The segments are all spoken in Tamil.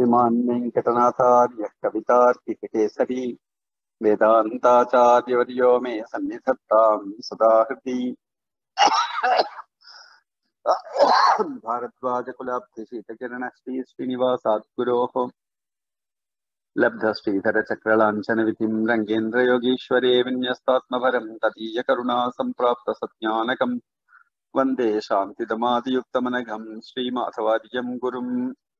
श्रीमान् वेङ्कटनाथार्यः कवितार्किककेसरी वेदान्ताचार्यवर्यो मे सन्निधत्ताम् सदा हृदि भारद्वाजकुलाब्धिशीतकिरणः श्री श्रीनिवासात् गुरोः लब्धश्रीधरचक्रलाञ्छनविधिम् रङ्गेन्द्रयोगीश्वरे विन्यस्तात्मभरम् तदीयकरुणा सम्प्राप्तसज्ञानकम् वन्दे शान्तिदमादियुक्तमनघम् श्रीमाधवार्यम् गुरुम्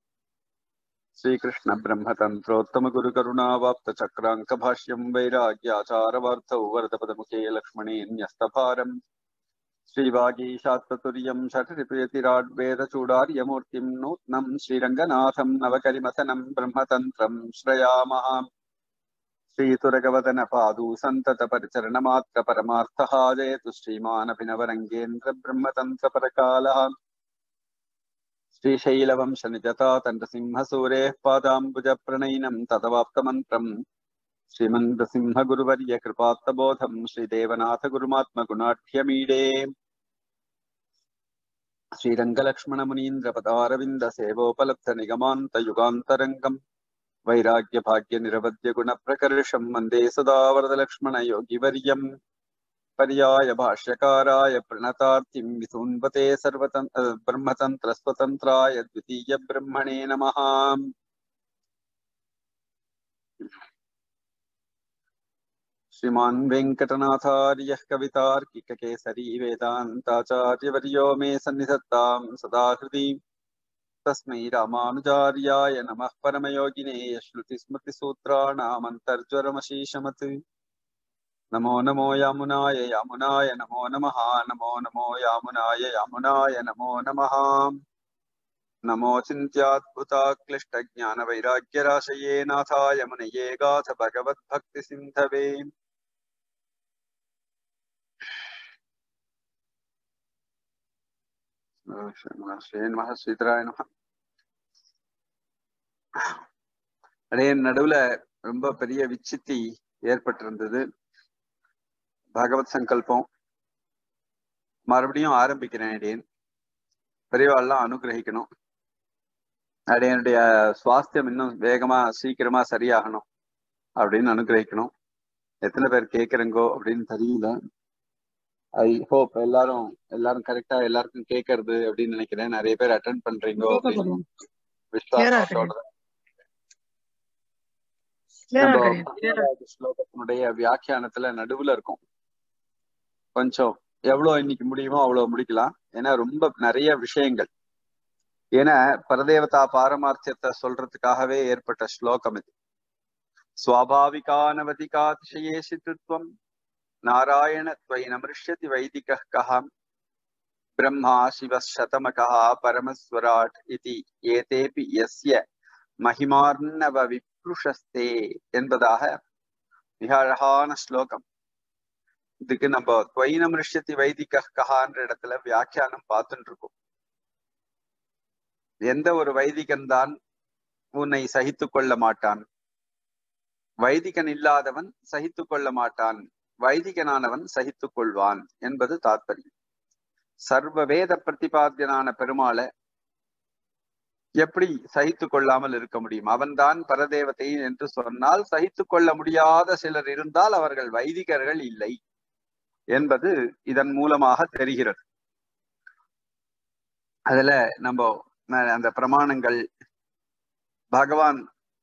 श्रीकृष्णब्रह्मतन्त्रोत्तमगुरुकरुणावाप्तचक्राङ्कभाष्यम् वैराग्याचारवार्थौ वरदपदमुखे लक्ष्मणेऽन्यस्तभारम् श्रीवागीशात्ततुर्यम् षठरिप्रियतिराड्वेदचूडार्यमूर्तिम् नूत्नम् श्रीरङ्गनाथम् नवकरिमथनम् ब्रह्मतन्त्रम् श्रयामः श्रीतुरगवदनपादू सन्ततपरिचरणमात्रपरमार्थः जयतु श्रीमानभिनवरङ्गेन्द्र ब्रह्मतन्त्रपरकालः श्रीशैलवंशनिजतातण्डसिंहसूरेः पादाम्बुजप्रणयिनम् ततवाप्तमन्त्रम् श्रीमन्दसिंहगुरुवर्य कृपात्तबोधम् श्रीदेवनाथगुरुमात्मगुणाढ्यमीडे श्रीरङ्गलक्ष्मणमुनीन्द्रपदारविन्दसेवोपलब्धनिगमान्तयुगान्तरङ्गम् वैराग्यभाग्यनिरवद्यगुणप्रकर्षम् वन्दे सदा वरदलक्ष्मणयोगिवर्यम् पर्याय भाष्यकाराय प्रणतार्तिम् विसून्वते सर्वतन् ब्रह्मतन्त्रस्वतन्त्राय द्वितीयब्रह्मणे नमः श्रीमान् वेङ्कटनाथार्यः कवितार्किककेसरी वेदान्ताचार्यवर्यो मे सन्निधत्ताम् सदा हृदि तस्मै रामानुजार्याय नमः परमयोगिने श्रुतिस्मृतिसूत्राणामन्तर्ज्वरमशीशमत् नमो नमो यामुनाय यामुनाय नमो नमः नमो नमो यामुनाय यामुनाय नमो नमः नमो चिन्त्याद्भुताक्लिष्टज्ञानवैराग्यराशये नाथाय मुनये गाथ भगवद्भक्तिसिन्धवे ஸ்ரீமஹ ஸ்ரீதராய நம அடே நடுவுல ரொம்ப பெரிய விச்சித்தி ஏற்பட்டிருந்தது பகவத் சங்கல்பம் மறுபடியும் ஆரம்பிக்கிறேன் அடேன் பெரியவாள்லாம் அனுகிரகிக்கணும் அடையனுடைய சுவாஸ்தியம் இன்னும் வேகமா சீக்கிரமா சரியாகணும் அப்படின்னு அனுகிரகிக்கணும் எத்தனை பேர் கேக்குறங்கோ அப்படின்னு தெரியல ஐ ஹோப் எல்லாரும் எல்லாரும் கரெக்டா எல்லாருக்கும் கேக்குறது அப்படின்னு நினைக்கிறேன் நிறைய பேர் அட்டன் பண்றீங்கோ அப்படின்னு விஸ்வாசத்தோட ஸ்லோகத்தினுடைய வியாக்கியானத்துல நடுவுல இருக்கும் கொஞ்சம் எவ்வளவு இன்னைக்கு முடியுமோ அவ்வளவு முடிக்கலாம் ஏன்னா ரொம்ப நிறைய விஷயங்கள் ஏன்னா பரதேவதா பாரமார்த்தியத்தை சொல்றதுக்காகவே ஏற்பட்ட ஸ்லோகம் இது சுவாபாவிகானவதிகாதிசயே சித்துவம் நாராயண துவைனமிருஷ்யதி வைதிக கஹம் பிரம்மா சிவசதமகா பரமஸ்வராட் இது ஏதேபி எஸ்ய மகிமார்ணவ விப்ருஷஸ்தே என்பதாக மிக அழகான ஸ்லோகம் இதுக்கு நம்ம துவைனமிருஷ்யதி வைதிக கஹான்ற இடத்துல வியாக்கியானம் பார்த்துட்டு இருக்கோம் எந்த ஒரு வைதிகன் தான் உன்னை சகித்து கொள்ள மாட்டான் வைதிகன் இல்லாதவன் சகித்து கொள்ள மாட்டான் வைதிகனானவன் சகித்து கொள்வான் என்பது தாத்பரியம் சர்வ வேத பிரதிபாத்தியனான பெருமாளை எப்படி சகித்து கொள்ளாமல் இருக்க முடியும் அவன்தான் பரதேவத்தை என்று சொன்னால் சகித்து கொள்ள முடியாத சிலர் இருந்தால் அவர்கள் வைதிகர்கள் இல்லை என்பது இதன் மூலமாக தெரிகிறது அதுல நம்ம அந்த பிரமாணங்கள் பகவான்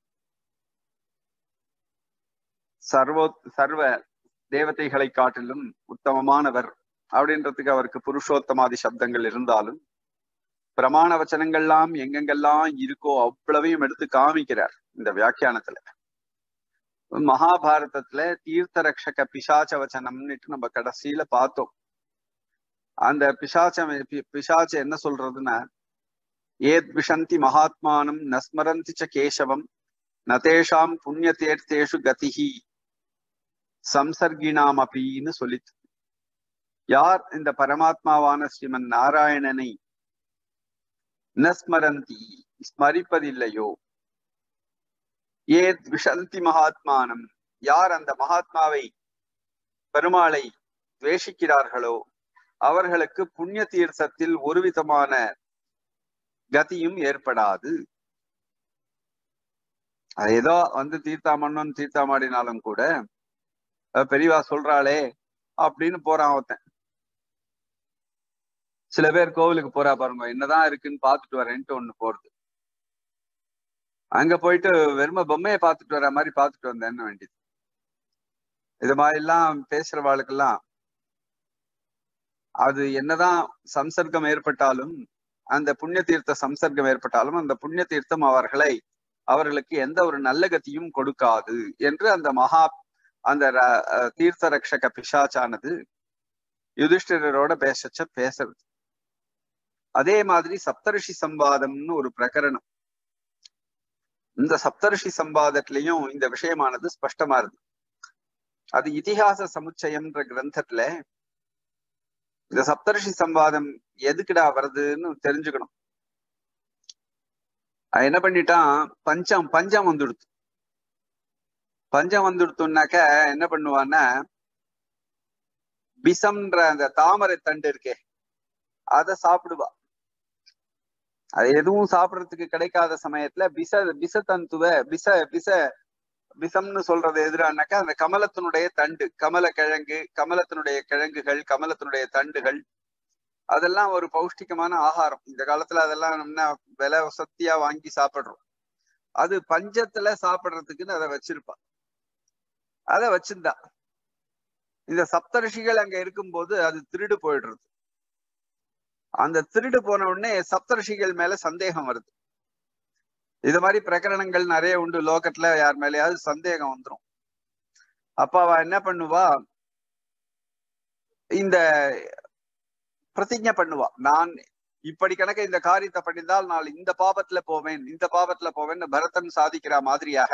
சர்வோ சர்வ தேவதைகளை காட்டிலும் உத்தமமானவர் அப்படின்றதுக்கு அவருக்கு புருஷோத்தமாதி சப்தங்கள் இருந்தாலும் பிரமாண வச்சனங்கள்லாம் எங்கெங்கெல்லாம் இருக்கோ அவ்வளவையும் எடுத்து காமிக்கிறார் இந்த வியாக்கியானத்துல மகாபாரதத்துல தீர்த்த ரக்ஷக பிசாச்ச வச்சனம்னுட்டு நம்ம கடைசியில பார்த்தோம் அந்த பிசாச்சம் பிசாச்ச என்ன சொல்றதுன்னா ஏத் விஷந்தி மகாத்மானம் நஸ்மரந்தி ச கேசவம் நதேஷாம் புண்ணிய தீர்த்தேஷு கதிஹி சம்சர்கினாம் அப்படின்னு சொல்லித்து யார் இந்த பரமாத்மாவான ஸ்ரீமன் நாராயணனை நஸ்மரந்தி ஸ்மரிப்பதில்லையோ ஏத் விஷந்தி மகாத்மானம் யார் அந்த மகாத்மாவை பெருமாளை துவேஷிக்கிறார்களோ அவர்களுக்கு புண்ணிய தீர்த்தத்தில் ஒரு விதமான கதியும் ஏற்படாது அது ஏதோ வந்து தீர்த்தாமண்ணன் தீர்த்தாமாடினாலும் கூட அஹ் பெரியவா சொல்றாளே அப்படின்னு போறான் ஒருத்தன் சில பேர் கோவிலுக்கு போறா பாருங்க என்னதான் இருக்குன்னு பாத்துட்டு வரேன்ட்டு ஒண்ணு போறது அங்க போயிட்டு வெறும பொம்மையை பார்த்துட்டு வர மாதிரி பார்த்துட்டு வந்தேன்னு வேண்டியது இது மாதிரி எல்லாம் பேசுறவாளுக்கெல்லாம் அது என்னதான் சம்சர்க்கம் ஏற்பட்டாலும் அந்த புண்ணிய தீர்த்த சம்சர்க்கம் ஏற்பட்டாலும் அந்த புண்ணிய தீர்த்தம் அவர்களை அவர்களுக்கு எந்த ஒரு நல்ல கதியும் கொடுக்காது என்று அந்த மகா அந்த ர- அஹ் தீர்த்த ரக்ஷக பிசாச்சானது யுதிஷ்டிரரோட பேசச்ச பேசுறது அதே மாதிரி சப்தரிஷி சம்பாதம்னு ஒரு பிரகரணம் இந்த சப்தரிஷி சம்பாதத்திலையும் இந்த விஷயமானது ஸ்பஷ்டமா இருக்கு அது இதிகாச சமுச்சயம்ன்ற கிரந்தத்துல இந்த சப்தரிஷி சம்பாதம் எதுக்குடா வருதுன்னு தெரிஞ்சுக்கணும் அது என்ன பண்ணிட்டான் பஞ்சம் பஞ்சம் வந்துடுத்து பஞ்சம் வந்துடுத்துனாக்க என்ன பண்ணுவான்னா பிசம்ன்ற அந்த தாமரை தண்டு இருக்கே அத சாப்பிடுவா அது எதுவும் சாப்பிடறதுக்கு கிடைக்காத சமயத்துல பிச பிச தந்துவ பிச பிச பிசம்னு சொல்றது எதிரானாக்கா அந்த கமலத்தினுடைய தண்டு கமல கிழங்கு கமலத்தினுடைய கிழங்குகள் கமலத்தினுடைய தண்டுகள் அதெல்லாம் ஒரு பௌஷ்டிகமான ஆகாரம் இந்த காலத்துல அதெல்லாம் நம்ம விலை வசதியா வாங்கி சாப்பிடுறோம் அது பஞ்சத்துல சாப்பிடுறதுக்குன்னு அதை வச்சிருப்பா அதை வச்சிருந்தா இந்த சப்தரிஷிகள் அங்க இருக்கும்போது அது திருடு போயிடுறது அந்த திருடு போன உடனே சப்தரிஷிகள் மேல சந்தேகம் வருது இது மாதிரி பிரகரணங்கள் நிறைய உண்டு லோகத்துல யார் மேலயாவது சந்தேகம் வந்துரும் அப்ப அவ என்ன பண்ணுவா இந்த பிரதிஜை பண்ணுவா நான் இப்படி கணக்க இந்த காரியத்தை பண்ணியிருந்தால் நான் இந்த பாபத்துல போவேன் இந்த பாபத்துல போவேன்னு பரதன் சாதிக்கிற மாதிரியாக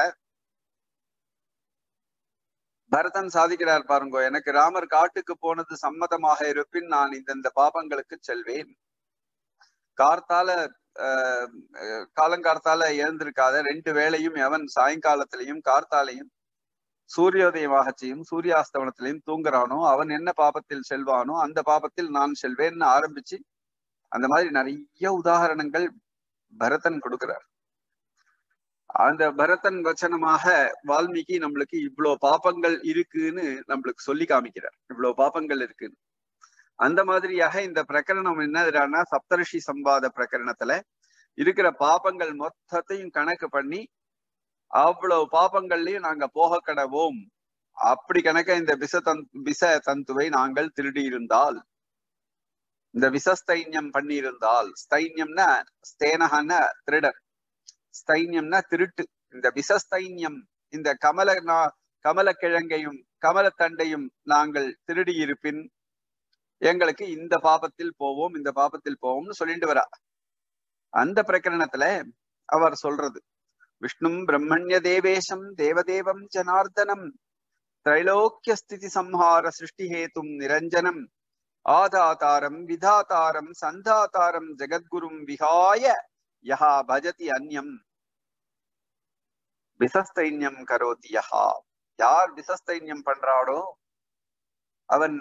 பரதன் சாதிக்கிறார் பாருங்க எனக்கு ராமர் காட்டுக்கு போனது சம்மதமாக இருப்பின் நான் இந்த இந்த பாபங்களுக்கு செல்வேன் கார்த்தால ஆஹ் காலங்கார்த்தால எழுந்திருக்காத ரெண்டு வேளையும் எவன் சாயங்காலத்திலையும் கார்த்தாலையும் சூரியோதயமாக செய்யும் சூரியாஸ்தவனத்திலையும் தூங்குறானோ அவன் என்ன பாபத்தில் செல்வானோ அந்த பாபத்தில் நான் செல்வேன்னு ஆரம்பிச்சு அந்த மாதிரி நிறைய உதாரணங்கள் பரதன் கொடுக்கிறார் அந்த பரதன் வச்சனமாக வால்மீகி நம்மளுக்கு இவ்வளவு பாப்பங்கள் இருக்குன்னு நம்மளுக்கு சொல்லி காமிக்கிறார் இவ்வளவு பாப்பங்கள் இருக்குன்னு அந்த மாதிரியாக இந்த பிரகரணம் என்னதுன்னா சப்தரிஷி சம்பாத பிரகரணத்துல இருக்கிற பாப்பங்கள் மொத்தத்தையும் கணக்கு பண்ணி அவ்வளவு பாப்பங்கள்லயும் நாங்க போக கடவோம் அப்படி கணக்க இந்த விச தந் விச தந்துவை நாங்கள் திருடி இருந்தால் இந்த விசஸ்தைன்யம் பண்ணி இருந்தால் ஸ்தைன்யம்னா ஸ்தேனகன்னா திருடர் ஸ்தைன்யம்னா திருட்டு இந்த விசஸ்தைன்யம் இந்த கமல கமல கிழங்கையும் கமலத்தண்டையும் நாங்கள் திருடி இருப்பின் எங்களுக்கு இந்த பாபத்தில் போவோம் இந்த பாபத்தில் போவோம்னு சொல்லிட்டு வரா அந்த பிரகரணத்துல அவர் சொல்றது விஷ்ணும் பிரம்மண்ய தேவேஷம் தேவதேவம் ஜனார்தனம் திரைலோக்கிய ஸ்திதி சம்ஹார சிருஷ்டி ஹேத்தும் நிரஞ்சனம் ஆதாதாரம் விதாதாரம் சந்தாதாரம் ஜெகத்குரும் விகாய யஹா பஜதி அந்யம் விசஸ்தைன்யம் கரோதி யஹா யார் விசஸ்தைன்யம் பண்றாடோ அவன்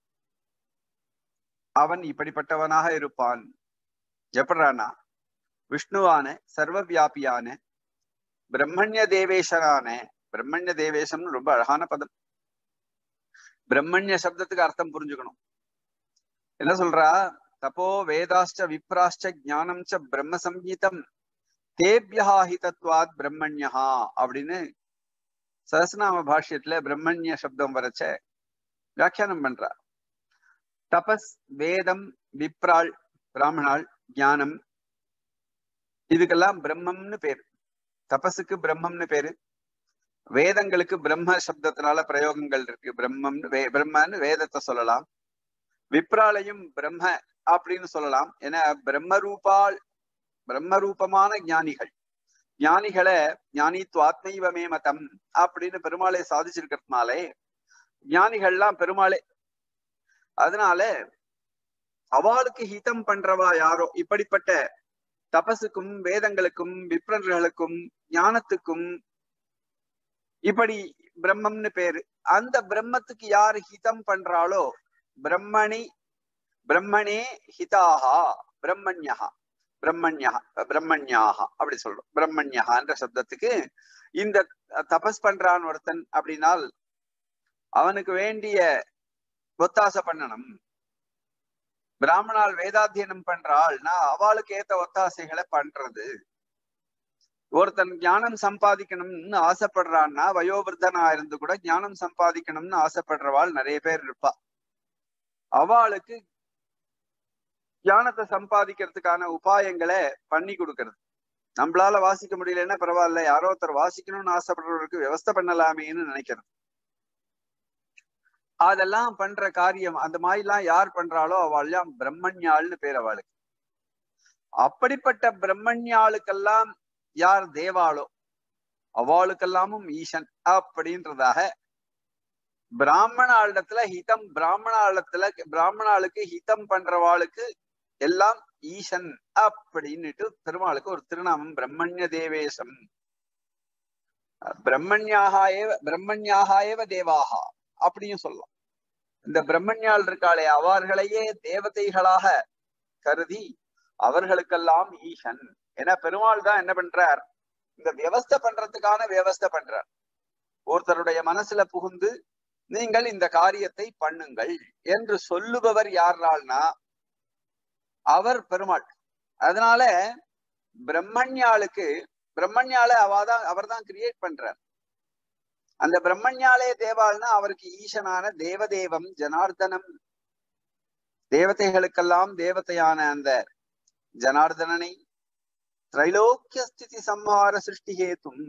அவன் இப்படிப்பட்டவனாக இருப்பான் எப்படானா விஷ்ணுவான சர்வ வியாபியான பிரம்மண்ய தேவேஷனான பிரம்மண்ய தேவேசம்னு ரொம்ப அழகான பதம் பிரம்மண்ய சப்தத்துக்கு அர்த்தம் புரிஞ்சுக்கணும் என்ன சொல்றா தப்போ வேதாஷ்ட விப்ராஷ்ட ஞானம் ச பிரம்ம சங்கீதம் தேபியா ஹிதத்வாத் பிரம்மண்யா அப்படின்னு சஹஸ்நாம பாஷ்யத்துல பிரம்மண்ய சப்தம் வரைச்ச வியாக்கியானம் பண்றா தபஸ் வேதம் விப்ராள் பிராமணாள் ஞானம் இதுக்கெல்லாம் பிரம்மம்னு பேரு தபஸுக்கு பிரம்மம்னு பேரு வேதங்களுக்கு பிரம்ம சப்தத்தினால பிரயோகங்கள் இருக்கு பிரம்மம்னு வே பிரம்மன்னு வேதத்தை சொல்லலாம் விப்ராலையும் பிரம்ம அப்படின்னு சொல்லலாம் ஏன்னா பிரம்ம ரூபால் பிரம்ம ரூபமான ஞானிகள் ஞானிகளை ஞானி துவாத்மைவமே மதம் அப்படின்னு பெருமாளை சாதிச்சிருக்கிறதுனாலே ஞானிகள்லாம் பெருமாளே அதனால அவளுக்கு ஹிதம் பண்றவா யாரோ இப்படிப்பட்ட தபசுக்கும் வேதங்களுக்கும் விப்ரர்களுக்கும் ஞானத்துக்கும் இப்படி பிரம்மம்னு பேரு அந்த பிரம்மத்துக்கு யாரு ஹிதம் பண்றாளோ பிரம்மணி பிரம்மணே ஹிதாஹா பிரம்மண்யா பிரம்மண்யா பிரம்மண்யாக அப்படி சொல்றோம் பிரம்மண்யகான்ற சப்தத்துக்கு இந்த தபஸ் பண்றான் ஒருத்தன் அப்படின்னால் அவனுக்கு வேண்டிய ஒத்தாசை பண்ணணும் பிராமணால் வேதாத்தியனம் பண்றாள்னா அவளுக்கு ஏத்த ஒத்தாசைகளை பண்றது ஒருத்தன் ஞானம் சம்பாதிக்கணும்னு ஆசைப்படுறான்னா வயோவிருத்தனா இருந்து கூட ஞானம் சம்பாதிக்கணும்னு ஆசைப்படுறவாள் நிறைய பேர் இருப்பா அவளுக்கு ஞானத்தை சம்பாதிக்கிறதுக்கான உபாயங்களை பண்ணி கொடுக்கறது நம்மளால வாசிக்க முடியலன்னா பரவாயில்ல யாரோ ஒருத்தர் வாசிக்கணும்னு ஆசைப்படுறவருக்கு விவஸ்தை பண்ணலாமேன்னு நினைக்கிறது அதெல்லாம் பண்ற காரியம் அந்த மாதிரிலாம் யார் பண்றாளோ அவள்லாம் பிரம்மண்யாள்னு பேர் அவளுக்கு அப்படிப்பட்ட பிரம்மண்யாளுக்கெல்லாம் யார் தேவாளோ அவளுக்கெல்லாமும் ஈசன் அப்படின்றதாக பிராமண ஆளிடத்துல ஹிதம் பிராமண ஆழத்துல பிராமணாளுக்கு ஹிதம் பண்றவாளுக்கு எல்லாம் ஈசன் அப்படின்னுட்டு பெருமாளுக்கு ஒரு திருநாமம் பிரம்மண்ய தேவேசம் பிரம்மண்யாக ஏவ பிரம்மண்யாக ஏவ தேவாகா அப்படியும் சொல்லலாம் இந்த பிரம்மண்யாள் இருக்காளே அவர்களையே தேவதைகளாக கருதி அவர்களுக்கெல்லாம் ஈசன் ஏன்னா பெருமாள் தான் என்ன பண்றார் இந்த வியவஸ்தை பண்றதுக்கான வியவஸ்தை பண்றார் ஒருத்தருடைய மனசுல புகுந்து நீங்கள் இந்த காரியத்தை பண்ணுங்கள் என்று சொல்லுபவர் யார்னால்னா அவர் பெருமாள் அதனால பிரம்மண்யாளுக்கு பிரம்மண்யால அவாதான் அவர் தான் கிரியேட் பண்றார் அந்த பிரம்மண்யாலே தேவாள்னா அவருக்கு ஈசனான தேவதேவம் ஜனார்தனம் தேவதைகளுக்கெல்லாம் தேவதையான அந்த ஜனார்தனனை திரைலோக்கிய ஸ்திதி சம்ஹார சிருஷ்டி ஹேத்தும்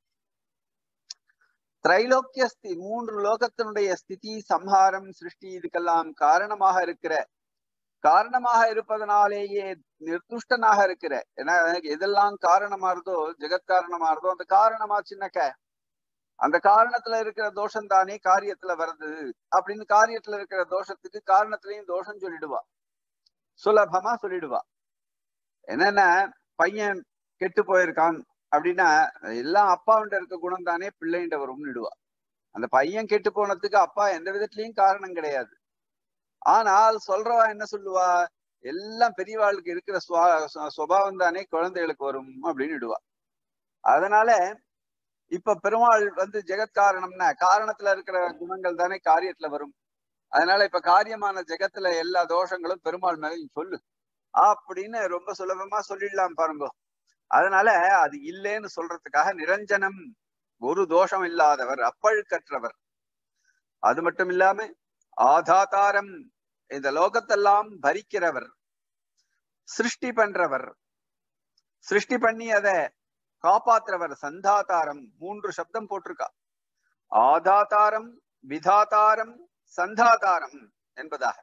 திரைலோக்கிய ஸ்தி மூன்று லோகத்தினுடைய ஸ்திதி சம்ஹாரம் சிருஷ்டி இதுக்கெல்லாம் காரணமாக இருக்கிற காரணமாக இருப்பதனாலேயே நிர்துஷ்டனாக இருக்கிற ஏன்னா எதெல்லாம் காரணமா இருந்தோ ஜெகத் காரணமா இருந்தோ அந்த காரணமா சின்னக்க அந்த காரணத்துல இருக்கிற தோஷம் தானே காரியத்துல வருது அப்படின்னு காரியத்துல இருக்கிற தோஷத்துக்கு காரணத்திலையும் தோஷம் சொல்லிடுவா சுலபமா சொல்லிடுவா என்னன்னா பையன் கெட்டு போயிருக்கான் அப்படின்னா எல்லாம் அப்பாவுண்ட இருக்க குணம் தானே பிள்ளைண்ட வரும்னுடுவா அந்த பையன் கெட்டு போனதுக்கு அப்பா எந்த விதத்திலயும் காரணம் கிடையாது ஆனால் சொல்றவா என்ன சொல்லுவா எல்லாம் பெரியவாளுக்கு இருக்கிற சுவாவம் தானே குழந்தைகளுக்கு வரும் அப்படின்னு இடுவா அதனால இப்ப பெருமாள் வந்து ஜெகத் காரணம்னா காரணத்துல இருக்கிற குணங்கள் தானே காரியத்துல வரும் அதனால இப்ப காரியமான ஜெகத்துல எல்லா தோஷங்களும் பெருமாள் மேல சொல்லு அப்படின்னு ரொம்ப சுலபமா சொல்லிடலாம் பாருங்க அதனால அது இல்லைன்னு சொல்றதுக்காக நிரஞ்சனம் ஒரு தோஷம் இல்லாதவர் அப்பழுக்கற்றவர் அது மட்டும் இல்லாம ஆதாதாரம் இந்த லோகத்தெல்லாம் பரிக்கிறவர் சிருஷ்டி பண்றவர் சிருஷ்டி பண்ணி அத காப்பாத்துறவர் சந்தாதாரம் மூன்று சப்தம் போட்டிருக்கா ஆதாதாரம் விதாதாரம் சந்தாதாரம் என்பதாக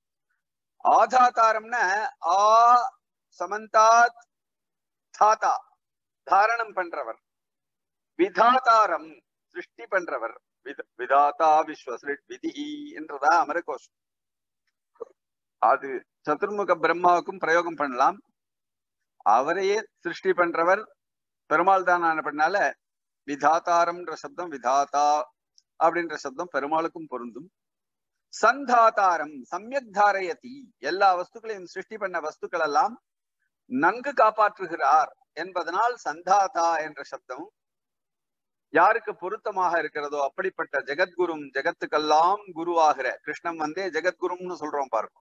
ஆதாதாரம்னா ஆ சமந்தாத் தாத்தா தாரணம் பண்றவர் விதாதாரம் சிருஷ்டி பண்றவர் விதாத்தா விஸ்வ விதிஹி என்றதா அமரகோஷம் அது சதுர்முக பிரம்மாவுக்கும் பிரயோகம் பண்ணலாம் அவரையே சிருஷ்டி பண்றவர் பெருமாள் தான் ஆனப்படினால விதாத்தாரம்ன்ற சப்தம் விதாத்தா அப்படின்ற சப்தம் பெருமாளுக்கும் பொருந்தும் சந்தாதாரம் சமயக் தாரயதி எல்லா வஸ்துக்களையும் சிருஷ்டி பண்ண வஸ்துக்கள் எல்லாம் நன்கு காப்பாற்றுகிறார் என்பதனால் சந்தாதா என்ற சப்தம் யாருக்கு பொருத்தமாக இருக்கிறதோ அப்படிப்பட்ட ஜெகத்குரும் ஜெகத்துக்கெல்லாம் குருவாகிற கிருஷ்ணன் வந்தே ஜெகத்குரும்னு சொல்றோம் பாருங்க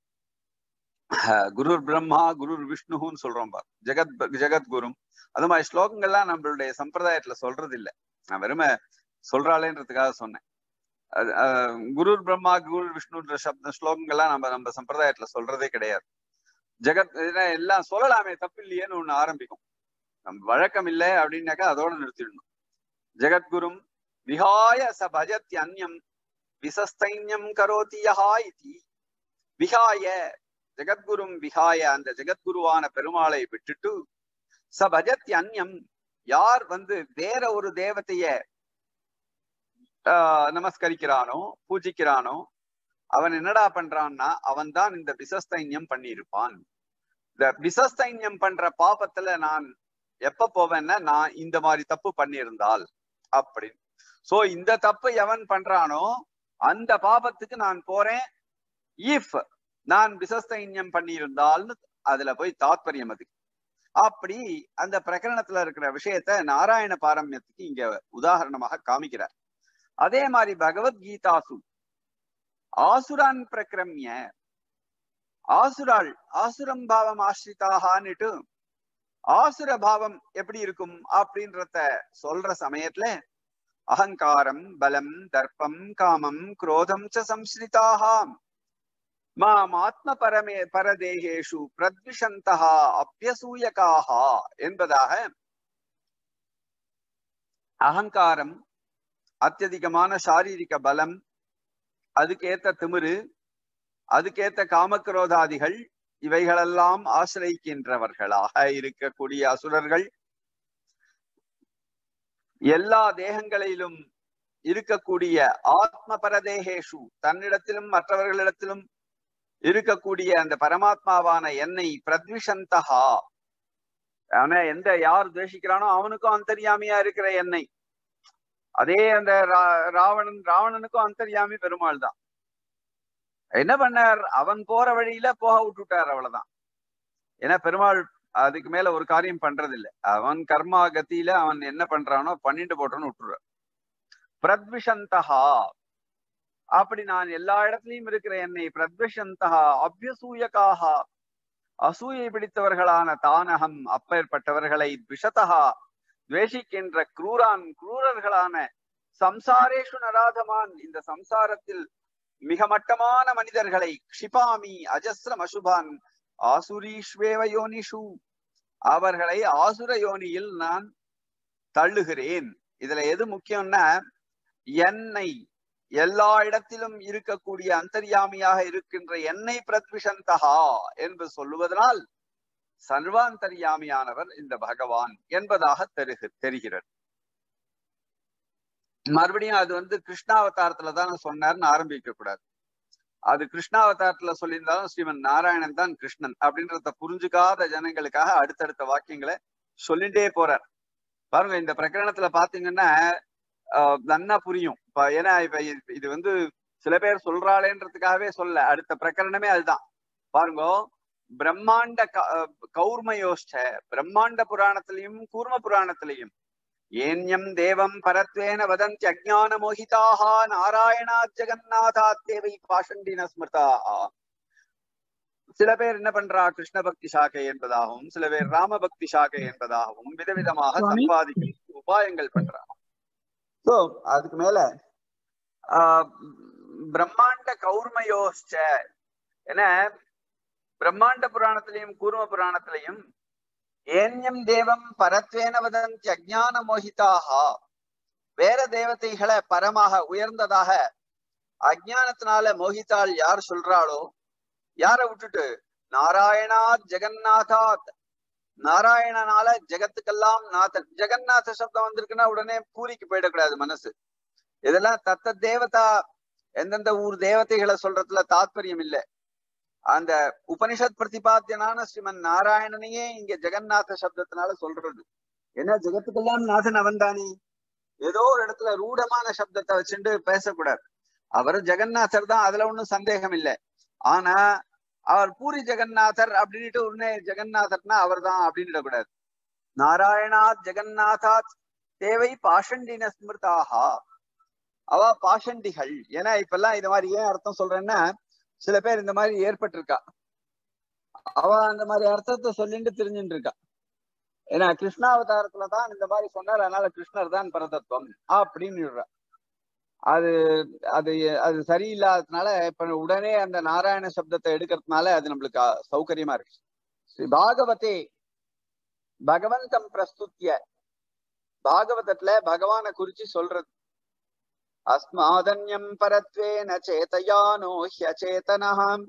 குரு பிரம்மா குரு விஷ்ணுன்னு சொல்றோம் பாரு ஜெகத் ஜெகத்குரும் அது மாதிரி ஸ்லோகங்கள்லாம் நம்மளுடைய சம்பிரதாயத்துல சொல்றது இல்லை நான் வெறும சொல்றாளேன்றதுக்காக சொன்னேன் குரு பிரம்மா குரு விஷ்ணுன்ற சப்த ஸ்லோகங்கள்லாம் நம்ம நம்ம சம்பிரதாயத்துல சொல்றதே கிடையாது ஜெகத் எல்லாம் சொல்லலாமே தப்பு இல்லையேன்னு ஒண்ணு ஆரம்பிக்கும் நம்ம வழக்கம் இல்லை அப்படின்னாக்கா அதோட நிறுத்திடணும் ஜெகத்குரும் விஹாய ச பஜத்தி அந்யம் விசஸ்தைன்யம் கரோதி யஹா இதி விஹாய ஜெகத்குரும் விஹாய அந்த ஜெகத்குருவான பெருமாளை விட்டுட்டு ச பஜத்தி அந்யம் யார் வந்து வேற ஒரு தேவதைய ஆஹ் நமஸ்கரிக்கிறானோ பூஜிக்கிறானோ அவன் என்னடா பண்றான்னா அவன் தான் இந்த விசஸ்தைன்யம் பண்ணியிருப்பான் இந்த விசஸ்தைன்யம் பண்ற பாபத்துல நான் எப்ப போவேன்னா நான் இந்த மாதிரி தப்பு பண்ணியிருந்தால் அப்படின்னு சோ இந்த தப்பு எவன் பண்றானோ அந்த பாபத்துக்கு நான் போறேன் இஃப் நான் விசஸ்தைன்யம் பண்ணியிருந்தால்னு அதுல போய் தாத்பரியம் அது அப்படி அந்த பிரகரணத்துல இருக்கிற விஷயத்த நாராயண பாரம்யத்துக்கு இங்க உதாரணமாக காமிக்கிறார் அதே மாதிரி பகவத்கீதாசு ஆசுரான் பிரக்கிரமிய ஆசுராள் ஆசுரம் பாவம் ஆசிரிதாகான்னுட்டு ஆசுர பாவம் எப்படி இருக்கும் அப்படின்றத சொல்ற சமயத்துல அகங்காரம் பலம் தர்ப்பம் காமம் குரோதம் ச சம்ஸ்ரிதாகாம் மாம் ஆத்ம பரமே பரதேகேஷு பிரத்விஷந்தா அப்பியசூயகாகா என்பதாக அகங்காரம் அத்தியதிகமான சாரீரிக பலம் அதுக்கேத்த திமிரு அதுக்கேத்த காமக்ரோதாதிகள் இவைகளெல்லாம் ஆசிரிக்கின்றவர்களாக இருக்கக்கூடிய அசுரர்கள் எல்லா தேகங்களிலும் இருக்கக்கூடிய ஆத்ம பரதேகேஷு தன்னிடத்திலும் மற்றவர்களிடத்திலும் இருக்கக்கூடிய அந்த பரமாத்மாவான என்னை பிரத்விஷந்தகா ஆனா எந்த யார் துவேஷிக்கிறானோ அவனுக்கும் அந்தரியாமியா இருக்கிற என்னை அதே அந்த ராவணன் ராவணனுக்கும் அந்தரியாமி பெருமாள் தான் என்ன பண்ணார் அவன் போற வழியில போக விட்டுட்டார் அவ்வளவுதான் ஏன்னா பெருமாள் அதுக்கு மேல ஒரு காரியம் பண்றது இல்லை அவன் கர்மா கத்தியில அவன் என்ன பண்றானோ பண்ணிட்டு போட்டோன்னு விட்டுருவார் பிரத்விஷந்தகா அப்படி நான் எல்லா இடத்துலயும் இருக்கிற என்னை பிரத்விஷந்தகா அபியசூயகாக அசூயை பிடித்தவர்களான தானகம் அப்பேற்பட்டவர்களை விஷதகா துவேஷிக்கின்ற குரூரான் குரூரர்களான சம்சாரேஷு நராதமான் இந்த சம்சாரத்தில் மிக மட்டமான மனிதர்களை க்ஷிபாமி அஜஸ்ரம் அசுபான் ஆசுரீஸ்வேவ யோனிஷு அவர்களை ஆசுர யோனியில் நான் தள்ளுகிறேன் இதுல எது முக்கியம்னா என்னை எல்லா இடத்திலும் இருக்கக்கூடிய அந்தர்யாமியாக இருக்கின்ற என்னை பிரத்விஷந்தகா என்று சொல்லுவதனால் சர்வாந்தர்யாமியானவர் இந்த பகவான் என்பதாக தெருகு தெரிகிறது மறுபடியும் அது வந்து கிருஷ்ணாவதாரத்துல தான் சொன்னார்னு ஆரம்பிக்க கூடாது அது கிருஷ்ணாவதாரத்துல சொல்லியிருந்தாலும் ஸ்ரீமன் நாராயணன் தான் கிருஷ்ணன் அப்படின்றத புரிஞ்சுக்காத ஜனங்களுக்காக அடுத்தடுத்த வாக்கியங்களை சொல்லிட்டே போறார் பாருங்க இந்த பிரகரணத்துல பாத்தீங்கன்னா நன்னா புரியும் இப்ப ஏன்னா இப்ப இது வந்து சில பேர் சொல்றாளேன்றதுக்காகவே சொல்ல அடுத்த பிரகரணமே அதுதான் பாருங்க பிரம்மாண்ட கௌர்மயோஷ்ட பிரம்மாண்ட புராணத்திலையும் கூர்ம புராணத்திலையும் ஏன்யம் தேவம் பரத்வேன வதந்தி அஜான மோகிதாக நாராயணா ஜெகநாதா தேவை பாஷண்டின ஸ்மிருதா சில பேர் என்ன பண்றா கிருஷ்ண பக்தி சாக்கை என்பதாகவும் சில பேர் ராம பக்தி சாக்கை என்பதாகவும் விதவிதமாக சம்பாதிக்கும் உபாயங்கள் பண்றா சோ அதுக்கு மேல ஆஹ் பிரம்மாண்ட கௌர்மயோஷ்ட என பிரம்மாண்ட புராணத்திலையும் கூர்ம புராணத்திலையும் ஏன்யம் தேவம் பரத்வேன வதந்தி அஜான மோகிதாகா வேற தேவதைகளை பரமாக உயர்ந்ததாக அஜானத்தினால மோகித்தாள் யார் சொல்றாளோ யார விட்டுட்டு நாராயணாத் ஜெகநாதாத் நாராயணனால ஜெகத்துக்கெல்லாம் நாதன் ஜெகநாத சப்தம் வந்திருக்குன்னா உடனே பூரிக்கு போயிடக்கூடாது மனசு இதெல்லாம் தத்த தேவதா எந்தெந்த ஊர் தேவதைகளை சொல்றதுல தாத்பரியம் இல்லை அந்த உபனிஷத் பிரதிபாத்தியனான ஸ்ரீமன் நாராயணனையே இங்க ஜெகநாத சப்தத்தினால சொல்றது ஏன்னா ஜெகத்துக்கெல்லாம் நாதன் அவன் தானே ஏதோ ஒரு இடத்துல ரூடமான சப்தத்தை வச்சுட்டு பேசக்கூடாது அவர் ஜெகநாதர் தான் அதுல ஒண்ணும் சந்தேகம் இல்லை ஆனா அவர் பூரி ஜெகநாதர் அப்படின்ட்டு உடனே ஜெகநாதர்னா அவர் தான் அப்படின்னு கூடாது நாராயணாத் ஜெகநாதாத் தேவை பாஷண்டின ஸ்மிருதாகா அவ பாஷண்டிகள் ஏன்னா இப்பெல்லாம் இந்த மாதிரி ஏன் அர்த்தம் சொல்றேன்னா சில பேர் இந்த மாதிரி ஏற்பட்டிருக்கா அவ அந்த மாதிரி அர்த்தத்தை சொல்லிட்டு தெரிஞ்சுட்டு இருக்கா ஏன்னா கிருஷ்ணாவதாரத்துல தான் இந்த மாதிரி சொன்னார் அதனால கிருஷ்ணர் தான் பரதத்துவம் அப்படின்னு அது அது அது சரியில்லாததுனால இப்ப உடனே அந்த நாராயண சப்தத்தை எடுக்கிறதுனால அது நம்மளுக்கு சௌகரியமா இருக்கு ஸ்ரீ பாகவதே பகவந்தம் பிரஸ்துத்திய பாகவதத்துல பகவான குறிச்சு சொல்றது அஸ்மாதன்யம் பரத்வேன சேதயானோ ஹ்யச்சேதனஹாம்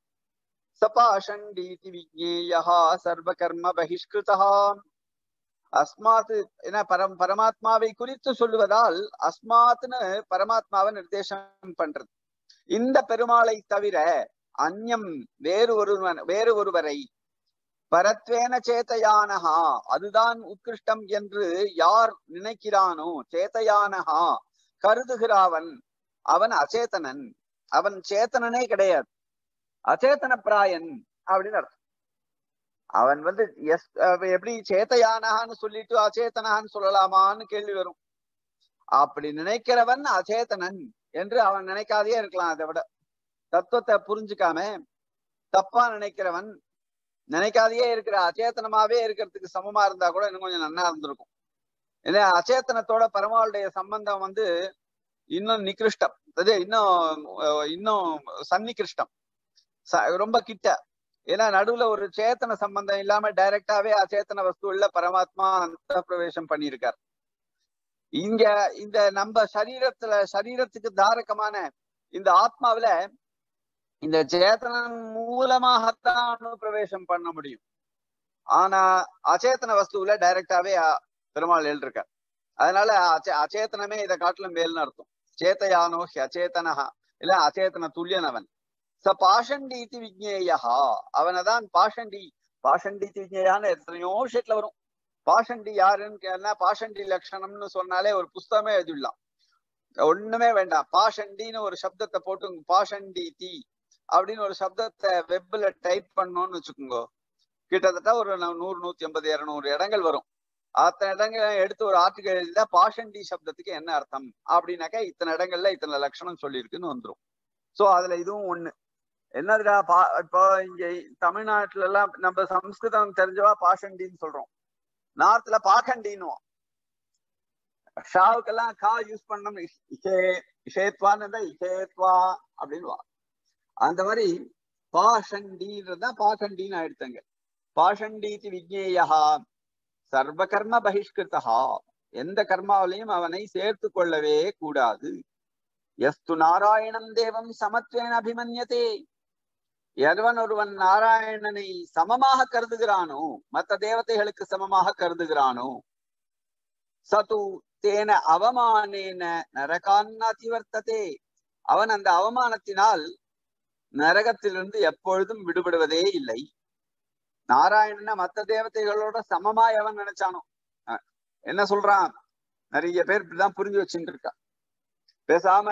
சபாஷண்டீதி விஜ்ஞேயா சர்வகர்ம பகிஷ்கிருதா அஸ்மாத் என பரம் பரமாத்மாவை குறித்து சொல்லுவதால் அஸ்மாத்னு பரமாத்மாவை நிர்தேசம் பண்றது இந்த பெருமாளை தவிர அந்யம் வேறு ஒருவன் வேறு ஒருவரை பரத்வேன சேத்தையானஹா அதுதான் உத்கிருஷ்டம் என்று யார் நினைக்கிறானோ சேத்தையானஹா கருதுகிறாவன் அவன் அச்சேதனன் அவன் சேத்தனனே கிடையாது அச்சேதன பிராயன் அப்படின்னு அர்த்தம் அவன் வந்து எஸ் அவ எப்படி சேத்தையானகான்னு சொல்லிட்டு அச்சேதனகான்னு சொல்லலாமான்னு கேள்வி வரும் அப்படி நினைக்கிறவன் அச்சேதனன் என்று அவன் நினைக்காதே இருக்கலாம் அதை விட தத்துவத்தை புரிஞ்சுக்காம தப்பா நினைக்கிறவன் நினைக்காதையே இருக்கிற அச்சேதனமாவே இருக்கிறதுக்கு சமமா இருந்தா கூட இன்னும் கொஞ்சம் நன்னா இருந்திருக்கும் ஏன்னா அச்சேதனத்தோட பரமாவுடைய சம்பந்தம் வந்து இன்னும் நிகிருஷ்டம் அது இன்னும் அஹ், இன்னும் சன்னிகிருஷ்டம் ச- ரொம்ப கிட்ட ஏன்னா நடுவுல ஒரு சேத்தன சம்பந்தம் இல்லாம டைரக்டாவே அச்சேத்தன வஸ்துல பரமாத்மா அந்த பிரவேசம் பண்ணியிருக்கார் இங்க இந்த நம்ம சரீரத்துல சரீரத்துக்கு தாரகமான இந்த ஆத்மாவுல இந்த சேத்தனன் மூலமாகத்தான் அனுப்பிரவேசம் பண்ண முடியும் ஆனா அச்சேத்தன வஸ்துவில டைரக்டாவே அ- பெருமாள் எழுதிருக்கார் அதனால அச்சே- அச்சேதனமே இதை காட்டிலும் மேல்னு அர்த்தம் சேத்தையானோ ஹி அச்சேதனஹா இல்ல அச்சேதன துல்லியன் அவன் ச பாஷண்டி இது விஜ்ஞேயா அவனதான் பாஷண்டி பாஷண்டி இது விஜ்ஞேயான்னு எத்தனையோ விஷயத்துல வரும் பாஷண்டி யாருன்னு கேட்டா பாஷண்டி லட்சணம்னு சொன்னாலே ஒரு புஸ்தகமே எழுதிடலாம் ஒண்ணுமே வேண்டாம் பாஷண்டின்னு ஒரு சப்தத்தை போட்டு பாஷண்டி தி அப்படின்னு ஒரு சப்தத்தை வெப்ல டைப் பண்ணோம்னு வச்சுக்கோங்க கிட்டத்தட்ட ஒரு நூ- நூறு நூத்தி ஐம்பது இருநூறு இடங்கள் வரும் அத்தனை இடங்கள் எடுத்து ஒரு ஆர்டிகல் எழுதினா பாஷண்டி சப்தத்துக்கு என்ன அர்த்தம் அப்படின்னாக்கா இத்தனை இடங்கள்ல இத்தனை லட்சணம் சொல்லியிருக்குன்னு வந்துரும் சோ அதுல இதுவும் ஒண்ணு என்னதுடா பா இப்போ இங்க தமிழ்நாட்டுல எல்லாம் நம்ம சம்ஸ்கிருதம் தெரிஞ்சவா பாஷண்டின்னு சொல்றோம் நார்த்ல பாகண்டின்னுவோம் ஷாவுக்கெல்லாம் கா யூஸ் பண்ணோம் இஷே இஷேத்வான்னு இருந்தா இஷேத்வா அப்படின்னு அந்த மாதிரி பாஷண்டின்றதா பாகண்டின்னு ஆயிடுத்தாங்க பாஷண்டீதி விஜ்ஞேயா சர்வ கர்ம பகிஷ்கிருதா எந்த கர்மாவிலையும் அவனை சேர்த்து கொள்ளவே கூடாது எஸ்து நாராயணம் தேவம் சமத்வேன அபிமன்யதே எவன் ஒருவன் நாராயணனை சமமாக கருதுகிறானோ மற்ற தேவதைகளுக்கு சமமாக கருதுகிறானோ சது தேன அவமானேன நரகான்னாதிவர்த்ததே அவன் அந்த அவமானத்தினால் நரகத்திலிருந்து எப்பொழுதும் விடுபடுவதே இல்லை நாராயணனை மத்த தேவதைகளோட சமமா எவன் நினைச்சானோ அஹ் என்ன சொல்றான் நிறைய பேர் இப்படிதான் புரிஞ்சு வச்சுட்டு இருக்கா பேசாம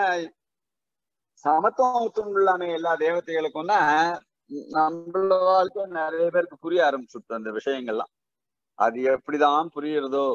சமத்துவம் இல்லாம எல்லா தேவதைகளுக்கும்னா நம்மள வாழ்க்கை நிறைய பேருக்கு புரிய ஆரம்பிச்சுட்டு அந்த விஷயங்கள்லாம் அது எப்படிதான் புரியுறதோ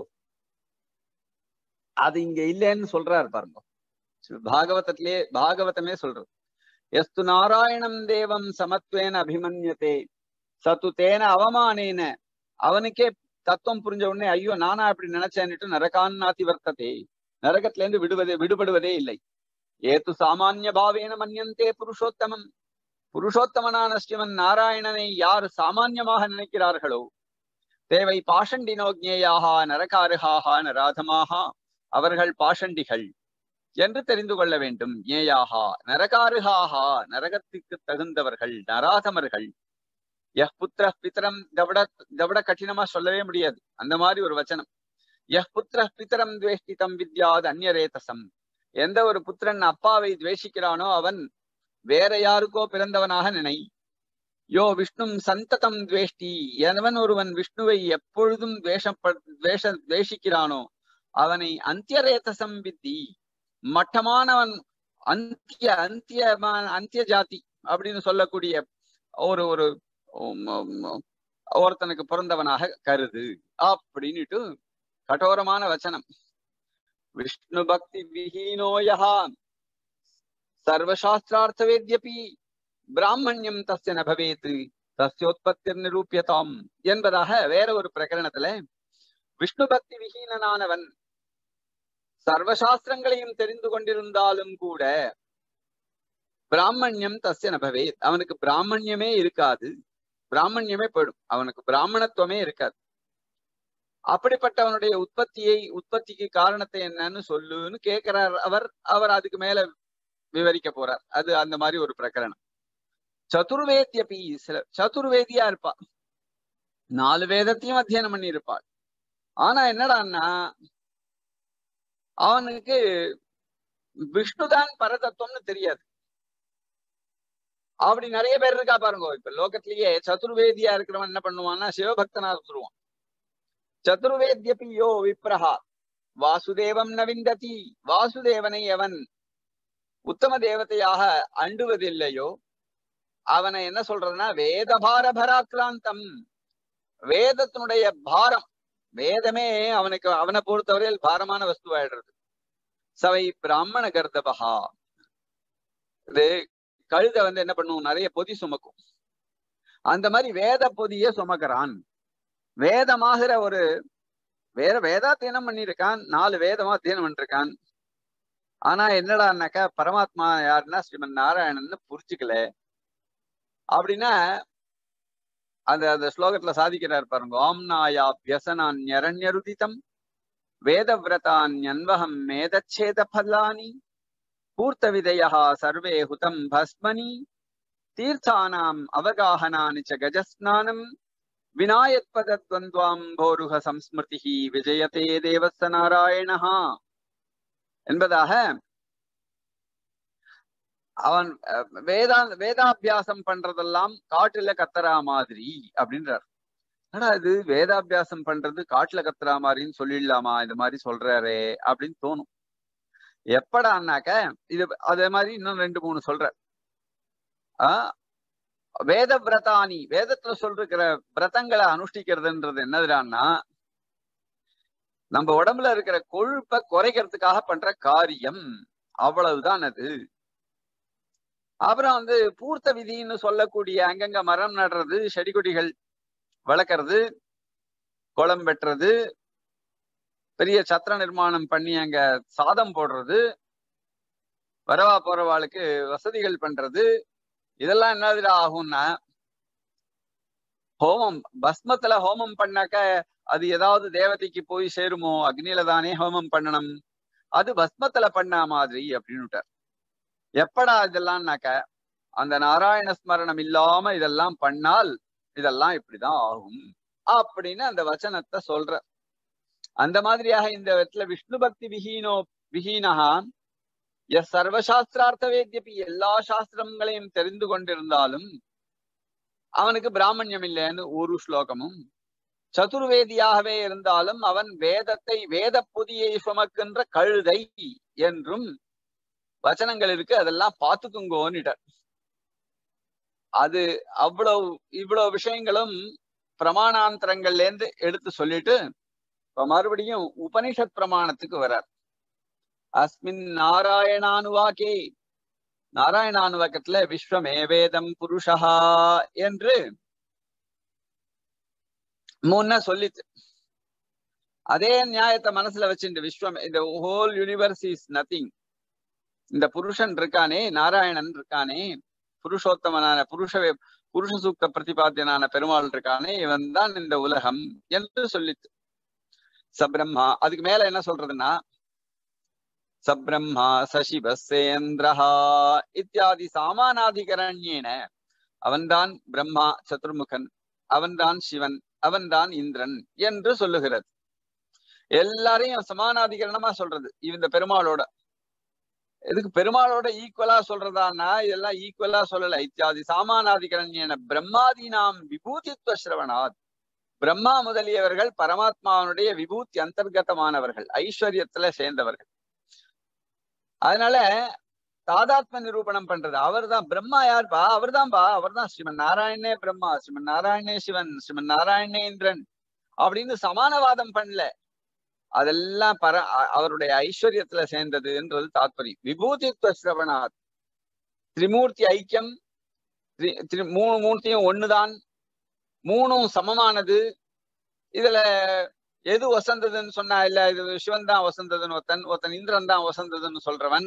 அது இங்க இல்லைன்னு சொல்றாரு பாருங்க பாகவதத்திலே பாகவதமே சொல்றது எஸ்து நாராயணம் தேவம் சமத்வேன அபிமன்யதே சத்து தேன அவமானேன அவனுக்கே தத்துவம் புரிஞ்ச உடனே ஐயோ நானா அப்படி நினைச்சேன்னுட்டு நரகான்னாதி வர்த்ததே நரகத்துல இருந்து விடுவதே விடுபடுவதே இல்லை ஏத்து சாமானிய பாவேன மன்யந்தே புருஷோத்தமம் புருஷோத்தமனான ஸ்ரீமன் நாராயணனை யார் சாமான்யமாக நினைக்கிறார்களோ தேவை பாஷண்டினோஜ்ஞேயாக நரகாருகாக நராதமாக அவர்கள் பாஷண்டிகள் என்று தெரிந்து கொள்ள வேண்டும் ஞேயாகா நரகாருகாகா நரகத்துக்கு தகுந்தவர்கள் நராதமர்கள் யஹ் புத்திர பித்தரம் தவிட தவிட கঠিனமா சொல்லவே முடியாது அந்த மாதிரி ஒரு வச்சனம் யஹ் புத்திர பித்தரம் துவேஷ்டிதம் வித்யாது அந்நியரேதசம் எந்த ஒரு புத்திரன் அப்பாவை துவேஷிக்கிறானோ அவன் வேற யாருக்கோ பிறந்தவனாக நினை யோ விஷ்ணும் சந்ததம் துவேஷ்டி எவன் ஒருவன் விஷ்ணுவை எப்பொழுதும் துவேஷப்ப துவேஷ துவேஷிக்கிறானோ அவனை அந்தியரேதசம் வித்தி மட்டமானவன் அந்திய அந்திய அந்திய ஜாதி அப்படின்னு சொல்லக்கூடிய ஒரு ஒரு உம், உம், ஒருத்தனுக்கு பிறந்தவனாக கருது அப்படின்னுட்டு கடோரமான வச்சனம் விஷ்ணு பக்தி விஹீனோயா சர்வசாஸ்திரார்த்த வேத்யபி பிராமணியம் தஸ்ய ந பவேத் தஸ்யோத்பத்திர் நிரூபியதாம் என்பதாக வேற ஒரு பிரகரணத்துல விஷ்ணு பக்தி விஹீனனானவன் சர்வசாஸ்திரங்களையும் தெரிந்து கொண்டிருந்தாலும் கூட பிராமணியம் தஸ்ய நபவே அவனுக்கு பிராமணியமே இருக்காது பிராமணியமே போயிடும் அவனுக்கு பிராமணத்துவமே இருக்காது அப்படிப்பட்டவனுடைய உற்பத்தியை உற்பத்திக்கு காரணத்தை என்னன்னு சொல்லுன்னு கேட்கிறார் அவர் அவர் அதுக்கு மேல விவரிக்க போறார் அது அந்த மாதிரி ஒரு பிரகரணம் சதுர்வேத்தியபி சில சதுர்வேதியா இருப்பா நாலு வேதத்தையும் அத்தியனம் பண்ணி இருப்பாள் ஆனா என்னடான்னா அவனுக்கு விஷ்ணுதான் பரதத்துவம்னு தெரியாது அப்படி நிறைய பேர் இருக்கா பாருங்க இப்ப லோகத்திலேயே சதுர்வேதியா இருக்கிறவன் என்ன பண்ணுவான்னா சிவபக்தனா இருந்துருவான் சதுர்வேத்யபி யோ விப்ரஹா வாசுதேவம் நவிந்ததி வாசுதேவனை அவன் உத்தம தேவதையாக அண்டுவதில்லையோ அவனை என்ன சொல்றதுன்னா வேதபார பராக்கிராந்தம் வேதத்தினுடைய பாரம் வேதமே அவனுக்கு அவனை பொறுத்தவரையில் பாரமான வஸ்துவாயிடுறது சவை பிராமண கர்த்தபகா இது கழுத வந்து என்ன பண்ணும் நிறைய பொதி சுமக்கும் அந்த மாதிரி வேத பொதிய சுமக்கிறான் வேதமாகிற ஒரு வேற வேதாத்தியனம் பண்ணியிருக்கான் நாலு வேதமா அத்தியனம் பண்ணிருக்கான் ஆனா என்னடான்னாக்கா பரமாத்மா யாருன்னா ஸ்ரீமன் நாராயணன்னு புரிச்சுக்கல அப்படின்னா அந்த அந்த ஸ்லோகத்துல சாதிக்கிறார் பாருங்க ஓம்னாயா வியசனான் ஞரண்யருதிதம் வேதவிரதான்யன்வகம் மேதச்சேத பல்லானி பூர்த்த விதயா சர்வே ஹுதம் பஸ்மனி தீர்த்தானாம் அவகாஹனானி ச கஜஸ்நானம் விநாயத்பதத்வந்த்வாம்போருக சம்ஸ்மிருதி விஜயதே தேவஸ்த நாராயணஹா என்பதாக அவன் வேதா வேதாபியாசம் பண்றதெல்லாம் காட்டுல கத்துறா மாதிரி அப்படின்றார் ஆனா இது வேதாபியாசம் பண்றது காட்டுல கத்துறா மாதிரின்னு சொல்லிடலாமா இந்த மாதிரி சொல்றாரே அப்படின்னு தோணும் எப்படான்னாக்க இது அதே மாதிரி இன்னும் ரெண்டு மூணு சொல்ற ஆஹ் வேத விரதானி வேதத்துல சொல்ற விரதங்களை அனுஷ்டிக்கிறதுன்றது என்னதுடான்னா நம்ம உடம்புல இருக்கிற கொழுப்பை குறைக்கிறதுக்காக பண்ற காரியம் அவ்வளவுதான் அது அப்புறம் வந்து பூர்த்த விதின்னு சொல்லக்கூடிய அங்கங்க மரம் நடுறது செடி கொடிகள் வளர்க்கறது குளம் வெட்டுறது பெரிய சத்திர நிர்மாணம் பண்ணி அங்க சாதம் போடுறது வரவா போறவாளுக்கு வசதிகள் பண்றது இதெல்லாம் என்னதுல ஆகும்னா ஹோமம் பஸ்மத்துல ஹோமம் பண்ணாக்க அது ஏதாவது தேவதைக்கு போய் சேருமோ அக்னியில தானே ஹோமம் பண்ணணும் அது பஸ்மத்துல பண்ண மாதிரி அப்படின்னு எப்படா இதெல்லாம்னாக்க அந்த நாராயண ஸ்மரணம் இல்லாம இதெல்லாம் பண்ணால் இதெல்லாம் இப்படிதான் ஆகும் அப்படின்னு அந்த வச்சனத்தை சொல்ற அந்த மாதிரியாக இந்த இடத்துல விஷ்ணு பக்தி விஹீனோ விஹீனஹா எஸ் சர்வசாஸ்திரார்த்த வேத்தியப்பி எல்லா சாஸ்திரங்களையும் தெரிந்து கொண்டிருந்தாலும் அவனுக்கு பிராமணியம் இல்லைன்னு ஒரு ஸ்லோகமும் சதுர்வேதியாகவே இருந்தாலும் அவன் வேதத்தை வேத புதியை சுமக்கின்ற கழுதை என்றும் வச்சனங்கள் இருக்கு அதெல்லாம் பார்த்துக்குங்கோன்னுட்டார் அது அவ்வளவு இவ்வளவு விஷயங்களும் பிரமாணாந்தரங்கள்ல இருந்து எடுத்து சொல்லிட்டு இப்ப மறுபடியும் உபனிஷத் பிரமாணத்துக்கு வர்றார் அஸ்மின் நாராயணானுவாக்கே நாராயணானுவாக்கத்துல விஸ்வமே வேதம் புருஷா என்று முன்ன சொல்லிச்சு அதே நியாயத்தை மனசுல வச்சுட்டு விஸ்வம் இந்த ஹோல் யூனிவர்ஸ் இஸ் நத்திங் இந்த புருஷன் இருக்கானே நாராயணன் இருக்கானே புருஷோத்தமனான புருஷ புருஷ சூக்த பிரதிபாத்தியனான பெருமாள் இருக்கானே இவன் தான் இந்த உலகம் என்று சொல்லிச்சு சப்ரம்மா அதுக்கு மேல என்ன சொல்றதுன்னா சப்ரம்மா சசிவசேந்திரஹா இத்தியாதி சாமானாதிகரண்யேன அவன்தான் பிரம்மா சதுர்முகன் அவன்தான் சிவன் அவன்தான் இந்திரன் என்று சொல்லுகிறது எல்லாரையும் சமானாதிகரணமா சொல்றது இந்த பெருமாளோட இதுக்கு பெருமாளோட ஈக்குவலா சொல்றதான்னா இதெல்லாம் ஈக்குவலா சொல்லல இத்தியாதி சாமானாதிகரண்யன பிரம்மாதி நாம் விபூதித்வ சிரவணாத் பிரம்மா முதலியவர்கள் பரமாத்மாவனுடைய விபூத்தி அந்தர்கதமானவர்கள் ஐஸ்வர்யத்துல சேர்ந்தவர்கள் அதனால தாதாத்ம நிரூபணம் பண்றது அவர் தான் பிரம்மா யார்பா அவர் தான்பா அவர் தான் ஸ்ரீமன் நாராயணே பிரம்மா ஸ்ரீமன் நாராயணே சிவன் ஸ்ரீமன் நாராயணே இந்திரன் அப்படின்னு சமானவாதம் பண்ணல அதெல்லாம் பர அவருடைய ஐஸ்வர்யத்துல சேர்ந்ததுன்றது தாத்பரியம் விபூதித்வ சிரவணாத் திரிமூர்த்தி ஐக்கியம் மூணு மூர்த்தியும் ஒண்ணுதான் மூணும் சமமானது இதுல எது வசந்ததுன்னு சொன்னா இல்ல இது சிவன் தான் வசந்ததுன்னு ஒருத்தன் ஒருத்தன் இந்திரன் தான் வசந்ததுன்னு சொல்றவன்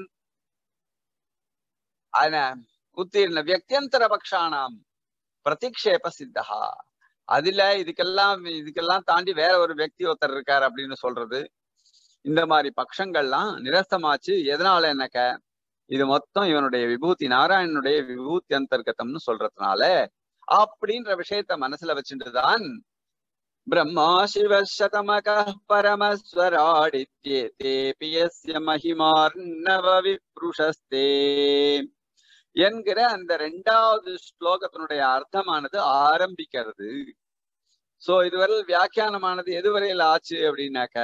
உத்தீர்ண வியக்தியந்தர பக்ஷானாம் பிரதிக்ஷேப சித்தகா அதுல இதுக்கெல்லாம் இதுக்கெல்லாம் தாண்டி வேற ஒரு வியக்தி ஒருத்தர் இருக்காரு அப்படின்னு சொல்றது இந்த மாதிரி பட்சங்கள்லாம் நிரஸ்தமாச்சு எதனால என்னக்க இது மொத்தம் இவனுடைய விபூதி நாராயணனுடைய விபூதி அந்தர்கத்தம்னு சொல்றதுனால அப்படின்ற விஷயத்த மனசுல வச்சுட்டுதான் பிரம்மா சிவ சதமக பரமஸ்வராடித்யேபியஸ்ய மகிமார்ணவ விப்ருஷஸ்தே என்கிற அந்த ரெண்டாவது ஸ்லோகத்தினுடைய அர்த்தமானது ஆரம்பிக்கிறது சோ இதுவரை வியாக்கியானமானது எதுவரையில் ஆச்சு அப்படின்னாக்க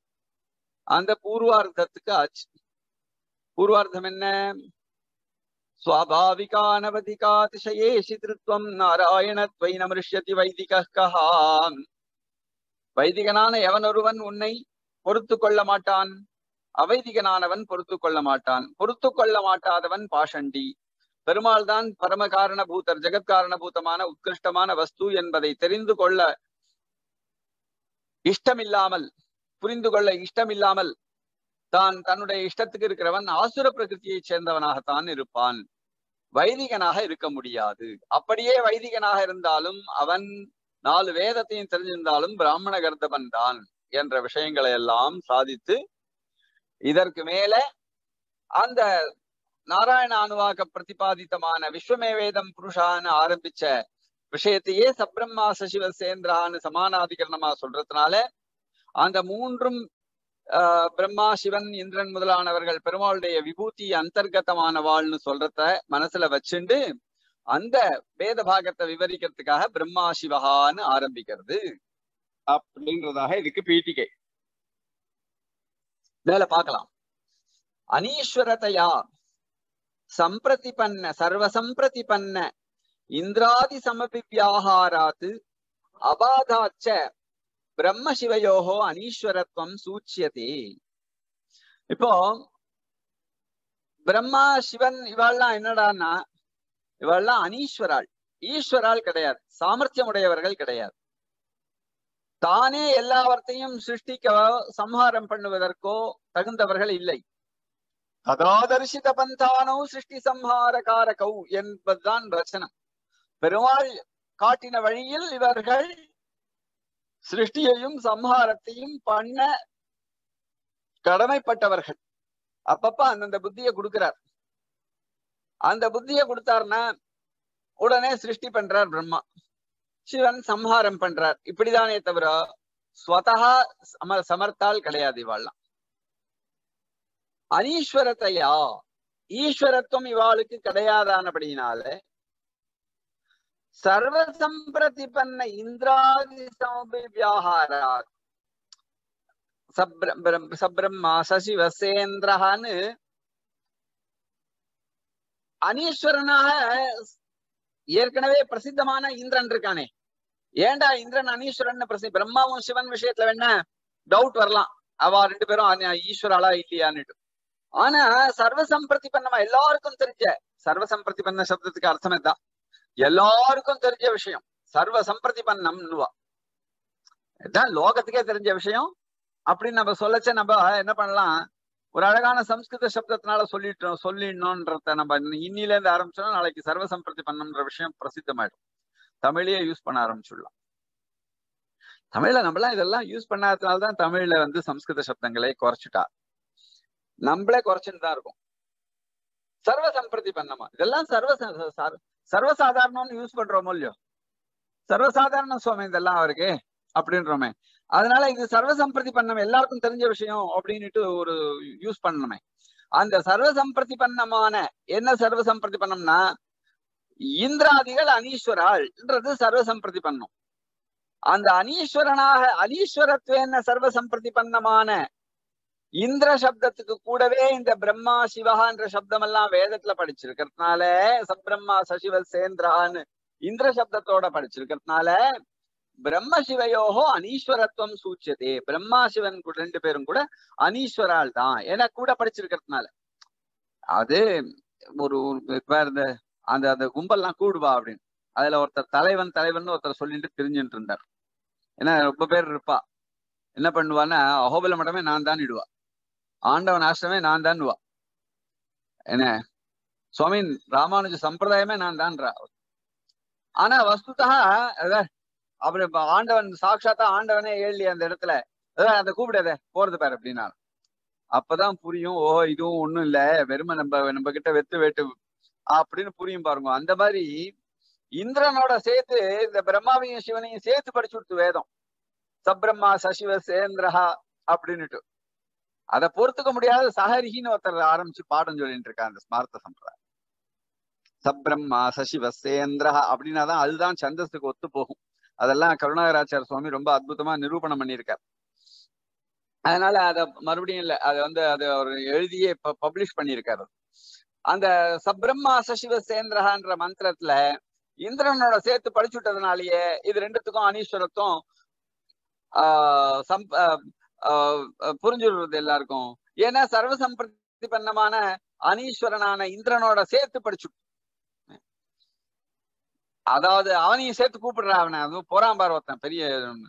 அந்த பூர்வார்த்தத்துக்கு ஆச்சு பூர்வார்த்தம் என்ன சுவாபாவிகானவதிகாதிசயேஷி திருத்வம் நாராயணத்வை நமரிஷ்யதி வைதிக கஹான் வைதிகனான எவனொருவன் உன்னை பொறுத்து கொள்ள மாட்டான் அவைதிகனானவன் பொறுத்து கொள்ள மாட்டான் பொறுத்து கொள்ள மாட்டாதவன் பாஷண்டி பெருமாள் தான் பரம காரணபூதர் ஜெகத்காரணபூதமான உத்கிருஷ்டமான வஸ்து என்பதை தெரிந்து கொள்ள இஷ்டமில்லாமல் புரிந்து கொள்ள இஷ்டமில்லாமல் தான் தன்னுடைய இஷ்டத்துக்கு இருக்கிறவன் ஆசுர பிரகிருத்தியைச் சேர்ந்தவனாகத்தான் இருப்பான் வைதிகனாக இருக்க முடியாது அப்படியே வைதிகனாக இருந்தாலும் அவன் நாலு வேதத்தையும் தெரிஞ்சிருந்தாலும் பிராமண கர்த்தவன் தான் என்ற விஷயங்களை எல்லாம் சாதித்து இதற்கு மேல அந்த நாராயண அணுவாக்க பிரதிபாதித்தமான விஸ்வமே வேதம் புருஷான்னு ஆரம்பிச்ச விஷயத்தையே சப்ரம்மா சசிவ சேந்திரான்னு சமானாதிகரணமா சொல்றதுனால அந்த மூன்றும் ஆஹ் பிரம்மா சிவன் இந்திரன் முதலானவர்கள் பெருமாளுடைய விபூதி அந்தர்கதமானவாள்னு சொல்றத மனசுல வச்சுண்டு அந்த வேத பாகத்தை விவரிக்கிறதுக்காக பிரம்மா சிவகான்னு ஆரம்பிக்கிறது அப்படின்றதாக இதுக்கு பீட்டிகை மேல பார்க்கலாம் அனீஸ்வரதையா சம்பிரதிபன்ன சர்வசம்பிரதிபன்ன இந்திராதி சமபிவியாகாராத்து அபாதாச்ச பிரம்ம சிவயோகோ அனீஸ்வரத்துவம் சூச்சியதே இப்போ பிரம்மா சிவன் இவாள்லாம் என்னடான்னா இவாள்லாம் அனீஸ்வராள் ஈஸ்வரால் கிடையாது சாமர்த்தியம் உடையவர்கள் கிடையாது தானே எல்லாவற்றையும் சிருஷ்டிக்கவோ சம்ஹாரம் பண்ணுவதற்கோ தகுந்தவர்கள் இல்லை கதாதர்சித பந்தானோ சிருஷ்டி சம்ஹார காரகௌ என்பதுதான் வச்சனம் பெருமாள் காட்டின வழியில் இவர்கள் சிருஷ்டியையும் சம்ஹாரத்தையும் பண்ண கடமைப்பட்டவர்கள் அப்பப்ப அந்தந்த புத்தியை கொடுக்கிறார் அந்த புத்தியை கொடுத்தாருன்னா உடனே சிருஷ்டி பண்றார் பிரம்மா சிவன் சம்ஹாரம் பண்றார் இப்படிதானே தவிர ஸ்வதகா சம சமர்த்தால் கிடையாது இவாள்லாம் அனீஸ்வரத்தையா ஈஸ்வரத்துவம் இவாளுக்கு கிடையாதானபடினால சர்வசம்பிரதிபன்ன இந்திராதி சமபிவியாகாரா சப்ரம் சப்ரம்மா சசிவசேந்திரஹான்னு அனீஸ்வரனாக ஏற்கனவே பிரசித்தமான இந்திரன் இருக்கானே ஏண்டா இந்திரன் அனீஸ்வரன் பிரசி பிரம்மாவும் சிவன் விஷயத்துல வேணா டவுட் வரலாம் அவ ரெண்டு பேரும் ஈஸ்வராளா இல்லையான்னுட்டு ஆனா சர்வசம்பிரதிபன்னமா எல்லாருக்கும் தெரிஞ்ச சர்வசம்பிரதிபன்ன சப்தத்துக்கு அர்த்தமே தான் எல்லாருக்கும் தெரிஞ்ச விஷயம் சர்வ சம்பிரதிபன்னம்னுவா இதுதான் லோகத்துக்கே தெரிஞ்ச விஷயம் அப்படின்னு நம்ம சொல்லச்ச நம்ம என்ன பண்ணலாம் ஒரு அழகான சம்ஸ்கிருத சப்தத்தினால சொல்லிட்டோம் சொல்லிடணும்ன்றத நம்ம இன்னில இருந்து ஆரம்பிச்சோம்னா நாளைக்கு சர்வ சம்பிரதிபன்னம்ன்ற விஷயம் பிரசித்தமாயிடும் தமிழையே யூஸ் பண்ண ஆரம்பிச்சுடலாம் தமிழ்ல நம்மளாம் இதெல்லாம் யூஸ் பண்ணாததுனால்தான் தமிழ்ல வந்து சம்ஸ்கிருத சப்தங்களை குறைச்சிட்டா நம்மளே குறைச்சுட்டு தான் இருக்கும் சர்வ சம்பிரதிபன்னமா இதெல்லாம் சர்வ சர்வசாதாரணம்னு யூஸ் பண்றோமோ இல்லையோ சர்வசாதாரண சுவாமி இதெல்லாம் அவருக்கு அப்படின்றோமே அதனால இது சர்வசம்பிரதி பண்ணம் எல்லாருக்கும் தெரிஞ்ச விஷயம் அப்படின்னுட்டு ஒரு யூஸ் பண்ணணுமே அந்த சர்வசம்பிரதி பண்ணமான என்ன சர்வசம்பிரதி பண்ணம்னா இந்திராதிகள் அனீஸ்வராள்ன்றது சர்வசம்பிரதி பண்ணும் அந்த அனீஸ்வரனாக அனீஸ்வரத்துவன சர்வசம்பிரதி பண்ணமான இந்திர சப்தத்துக்கு கூடவே இந்த பிரம்மா சிவகான்ற சப்தம் எல்லாம் வேதத்துல படிச்சிருக்கிறதுனால சப்ரம்மா சசிவ சேந்திரான்னு இந்திர சப்தத்தோட படிச்சிருக்கிறதுனால பிரம்ம சிவயோகோ அனீஸ்வரத்துவம் சூச்சியதே பிரம்மா சிவன் ரெண்டு பேரும் கூட அனீஸ்வரால் தான் ஏன்னா கூட படிச்சிருக்கிறதுனால அது ஒரு இந்த அந்த அந்த கும்பல்லாம் கூடுவா அப்படின்னு அதுல ஒருத்தர் தலைவன் தலைவன் ஒருத்தர் சொல்லிட்டு தெரிஞ்சுட்டு இருந்தார் ஏன்னா ரொம்ப பேர் இருப்பா என்ன பண்ணுவான்னா அகோபல மட்டமே நான் தான் இடுவா ஆண்டவன் ஆசிரமே நான் தான்வா என்ன சுவாமி ராமானுஜ சம்பிரதாயமே நான் தான்றா ஆனா வஸ்துதா அவரு ஆண்டவன் சாட்சாத்தா ஆண்டவனே ஏழி அந்த இடத்துல அதான் அந்த கூப்பிடாத போறது பாரு அப்படின்னா அப்பதான் புரியும் ஓ இதுவும் ஒண்ணும் இல்ல வெறுமை நம்ம நம்ம கிட்ட வெத்து வேட்டு அப்படின்னு புரியும் பாருங்க அந்த மாதிரி இந்திரனோட சேர்த்து இந்த பிரம்மாவையும் சிவனையும் சேர்த்து படிச்சு கொடுத்து வேதம் சப்ரம்மா சசிவ சேந்திரஹா அப்படின்னுட்டு அதை பொறுத்துக்க முடியாத சஹரிகின்னு ஒருத்தர் ஆரம்பிச்சு பாடம் சொல்லிட்டு இருக்காங்க அந்த ஸ்மார்த்த சம்பிரதாயம் சப்ரம்மா சசிவ சேந்திரஹா அப்படின்னா தான் அதுதான் சந்தஸுக்கு ஒத்து போகும் அதெல்லாம் கருணாகராச்சார சுவாமி ரொம்ப அற்புதமா நிரூபணம் பண்ணியிருக்கார் அதனால அத மறுபடியும் இல்ல அதை வந்து அது அவர் எழுதியே பப்ளிஷ் பண்ணியிருக்காரு அந்த சப்ரம்மா சசிவ சேந்திரஹான்ற மந்திரத்துல இந்திரனோட சேர்த்து படிச்சுட்டதுனாலயே இது ரெண்டுத்துக்கும் அனீஸ்வரத்துவம் ஆஹ் சம் ஆஹ் ஆஹ் புரிஞ்சுடுறது எல்லாருக்கும் ஏன்னா சர்வசம்பிரதிபன்னமான அனீஸ்வரனான இந்திரனோட சேர்த்து படிச்சு அதாவது அவனையும் சேர்த்து கூப்பிடுற அவனை அதுவும் போறான் பார் ஒருத்தன் பெரிய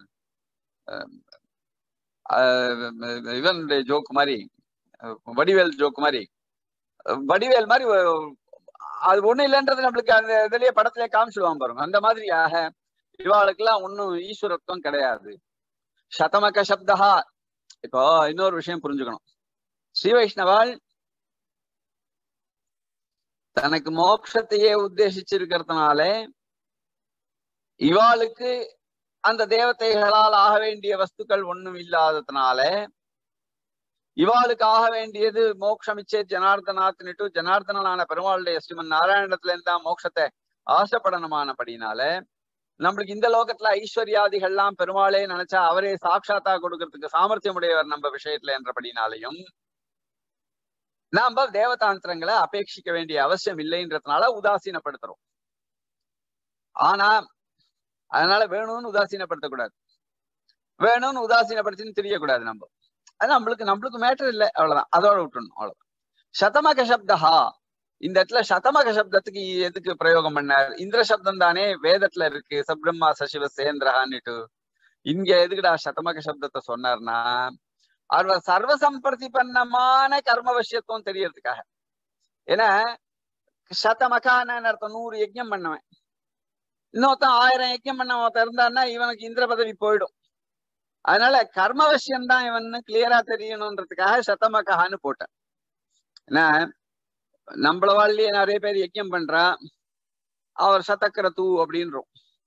இவன் ஜோக் மாதிரி வடிவேல் ஜோக் மாதிரி வடிவேல் மாதிரி அது ஒண்ணு இல்லைன்றது நம்மளுக்கு அந்த இதுலயே படத்திலே காமிச்சிடுவான் பாருங்க அந்த மாதிரியாக இவாளுக்கெல்லாம் ஒன்னும் ஈஸ்வரத்துவம் கிடையாது சதமக சப்தா இப்போ இன்னொரு விஷயம் புரிஞ்சுக்கணும் ஸ்ரீ வைஷ்ணவால் தனக்கு மோட்சத்தையே உத்தேசிச்சிருக்கிறதுனால இவாளுக்கு அந்த தேவதைகளால் ஆக வேண்டிய வஸ்துக்கள் ஒண்ணும் இல்லாததுனால இவாளுக்கு ஆக வேண்டியது மோட்சமிச்சே ஜனார்தனாத்னிட்டு ஜனார்தனான பெருமாளுடைய ஸ்ரீமன் நாராயணத்துல இருந்தா மோட்சத்தை ஆசைப்படணுமானபடினால நம்மளுக்கு இந்த லோகத்துல ஐஸ்வர்யாதிகள்லாம் பெருமாளே நினைச்சா அவரே சாட்சாத்தா கொடுக்கறதுக்கு சாமர்த்தியம் உடையவர் நம்ம விஷயத்துல என்றபடினாலையும் நாம தேவதாந்திரங்களை அபேட்சிக்க வேண்டிய அவசியம் இல்லைன்றதுனால உதாசீனப்படுத்துறோம் ஆனா அதனால வேணும்னு உதாசீனப்படுத்தக்கூடாது வேணும்னு உதாசீனப்படுத்தின்னு தெரியக்கூடாது நம்ம அது நம்மளுக்கு நம்மளுக்கு மேட்டர் இல்லை அவ்வளவுதான் அதோட விட்டுணும் அவ்வளவுதான் சதமக சப்தஹா இந்த இடத்துல சதமக சப்தத்துக்கு எதுக்கு பிரயோகம் பண்ணார் இந்திர சப்தம் தானே வேதத்துல இருக்கு சப்ரம்மா சசிவ சேந்திரஹான்னுட்டு இங்க எதுக்குடா சதமக சப்தத்தை சொன்னார்னா அவர் சர்வசம்பிரதிபன்னமான கர்மவசியத்துவம் தெரியறதுக்காக ஏன்னா சதமகான அர்த்தம் நூறு யஜ்யம் பண்ணவன் இன்னொருத்தன் ஆயிரம் யஜ்யம் பண்ண ஒருத்தன் இருந்தான்னா இவனுக்கு இந்திர பதவி போயிடும் அதனால கர்மவசியம் தான் இவன் கிளியரா தெரியணுன்றதுக்காக சதமகான்னு போட்டேன் ஏன்னா நம்மள வாழ்லயே நிறைய பேர் யஜ்யம் பண்றா அவர் சதக்கிரது அப்படின்றோம்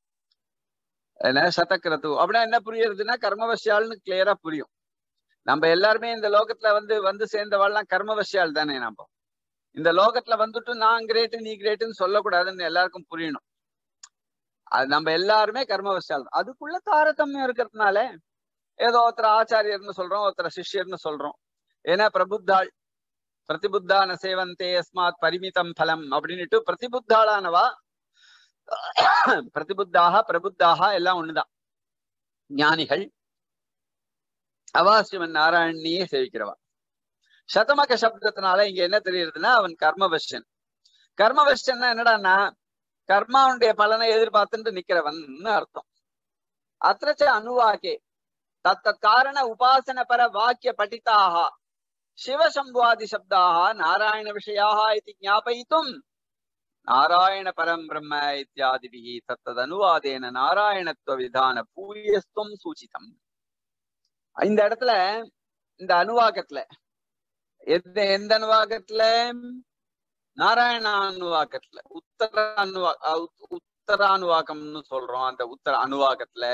என்ன சதக்கிரது அப்படின்னா என்ன புரியுறதுன்னா கர்மவசியால்னு கிளியரா புரியும் நம்ம எல்லாருமே இந்த லோகத்துல வந்து வந்து சேர்ந்தவாள்லாம் கர்மவசியால் தானே நம்ம இந்த லோகத்துல வந்துட்டு நான் கிரேட்டு நீ கிரேட்டுன்னு சொல்லக்கூடாதுன்னு எல்லாருக்கும் புரியணும் அது நம்ம எல்லாருமே கர்மவசியால் அதுக்குள்ள தாரதமியம் இருக்கிறதுனால ஏதோ ஒருத்தர் ஆச்சாரியர்னு சொல்றோம் ஒருத்தர் சிஷ்யர்னு சொல்றோம் ஏன்னா பிரபுத்தாள் பிரதிபுத்தான சேவந்தே அஸ்மாத் பரிமிதம் பலம் அப்படின்னுட்டு பிரதிபுத்தாளானவா பிரதிபுத்தாக பிரபுத்தாக எல்லாம் ஒண்ணுதான் ஞானிகள் அவா ஸ்ரீமன் நாராயணியே சேவிக்கிறவா சதமக சப்தத்தினால இங்க என்ன தெரியுதுன்னா அவன் கர்மவஷ்யன் கர்மவஷ்யன்னா என்னடான்னா கர்மாவுடைய பலனை எதிர்பார்த்துட்டு நிக்கிறவன் அர்த்தம் அத்திரச்ச அனுவாக்கே தத்த காரண உபாசன பர வாக்கிய படித்தாக சிவசம்புவாதி சப்தாக நாராயண விஷயாக இது ஞாபயித்தும் நாராயண பரம் பிரம்ம இத்தியாதிபிகி தத்ததனுவாதேன நாராயணத்துவ விதான பூயஸ்துவம் சூச்சிதம் இந்த இடத்துல இந்த அனுவாக்கத்துல எந்த எந்த அனுவாக்கத்துல நாராயண அனுவாக்கத்துல உத்தர அனுவா உத்தர அனுவாக்கம்னு சொல்றோம் அந்த உத்தர அனுவாக்கத்துல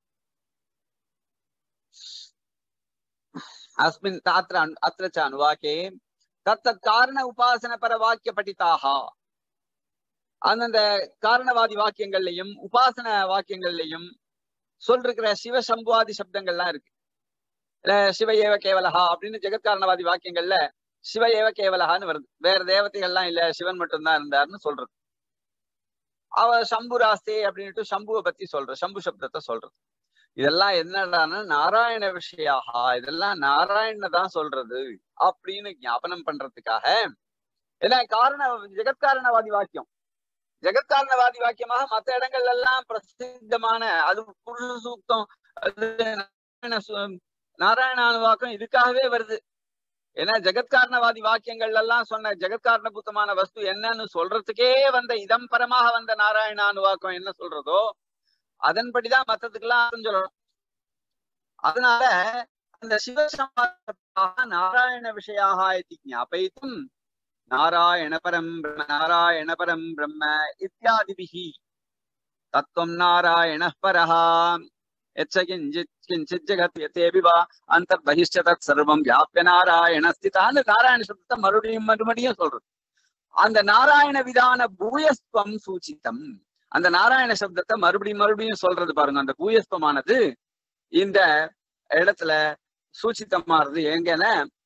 அஸ்மின் தாத்திர அத்திர ச அனுவாக்கே தத்தத் காரண உபாசன பர வாக்கிய படித்தாக அந்தந்த காரணவாதி வாக்கியங்கள்லையும் உபாசன வாக்கியங்கள்லையும் சொல்லிருக்கிற சிவசம்புவாதி சப்தங்கள்லாம் இருக்கு சிவ ஏவ கேவலஹா அப்படின்னு ஜெகத்காரணவாதி வாக்கியங்கள்ல சிவ ஏவ கேவலஹான்னு வருது வேற தேவதைகள்லாம் இல்ல சிவன் மட்டும்தான் இருந்தாருன்னு சொல்றது அவ சம்புராஸ்தே அப்படின்ட்டு சம்புவை பத்தி சொல்ற சம்பு சப்தத்தை சொல்றது இதெல்லாம் என்னடான்னா நாராயண விஷயாகா இதெல்லாம் நாராயண தான் சொல்றது அப்படின்னு ஞாபனம் பண்றதுக்காக ஏன்னா காரண ஜெகத்காரணவாதி வாக்கியம் ஜெகத்காரணவாதி வாக்கியமாக மற்ற இடங்கள்ல எல்லாம் பிரசித்தமான அது புருஷ சூக்தம் அது நாராயணானுவாக்கம் இதுக்காகவே வருது ஏன்னா ஜெகத்காரணவாதி வாக்கியங்கள் எல்லாம் சொன்ன ஜெகத்காரணபூத்தமான வஸ்து என்னன்னு சொல்றதுக்கே வந்த இதம் பரமாக வந்த நாராயணானுவாக்கம் என்ன சொல்றதோ அதன்படிதான் மத்ததுக்கெல்லாம் சொல்லணும் அதனால அந்த சிவசமாக நாராயண விஷயாக ஞாபயித்தும் நாராயண பரம் பிரம்ம நாராயண பரம் பிரம்ம இத்தியாதிபிகி தத்துவம் நாராயண பரஹா எச்ச கிஞ்சித் கிஞ்சித் ஜெகத் எத்தேபி வா அந்தர்பகிஷ்ட தத் சர்வம் வியாபிய நாராயண ஸ்திதான்னு நாராயண சப்தத்தை மறுபடியும் மறுபடியும் சொல்றது அந்த நாராயண விதான பூயஸ்துவம் சூச்சித்தம் அந்த நாராயண சப்தத்தை மறுபடியும் மறுபடியும் சொல்றது பாருங்க அந்த பூயஸ்துவமானது இந்த இடத்துல சூச்சித்தமானது எங்கன்னா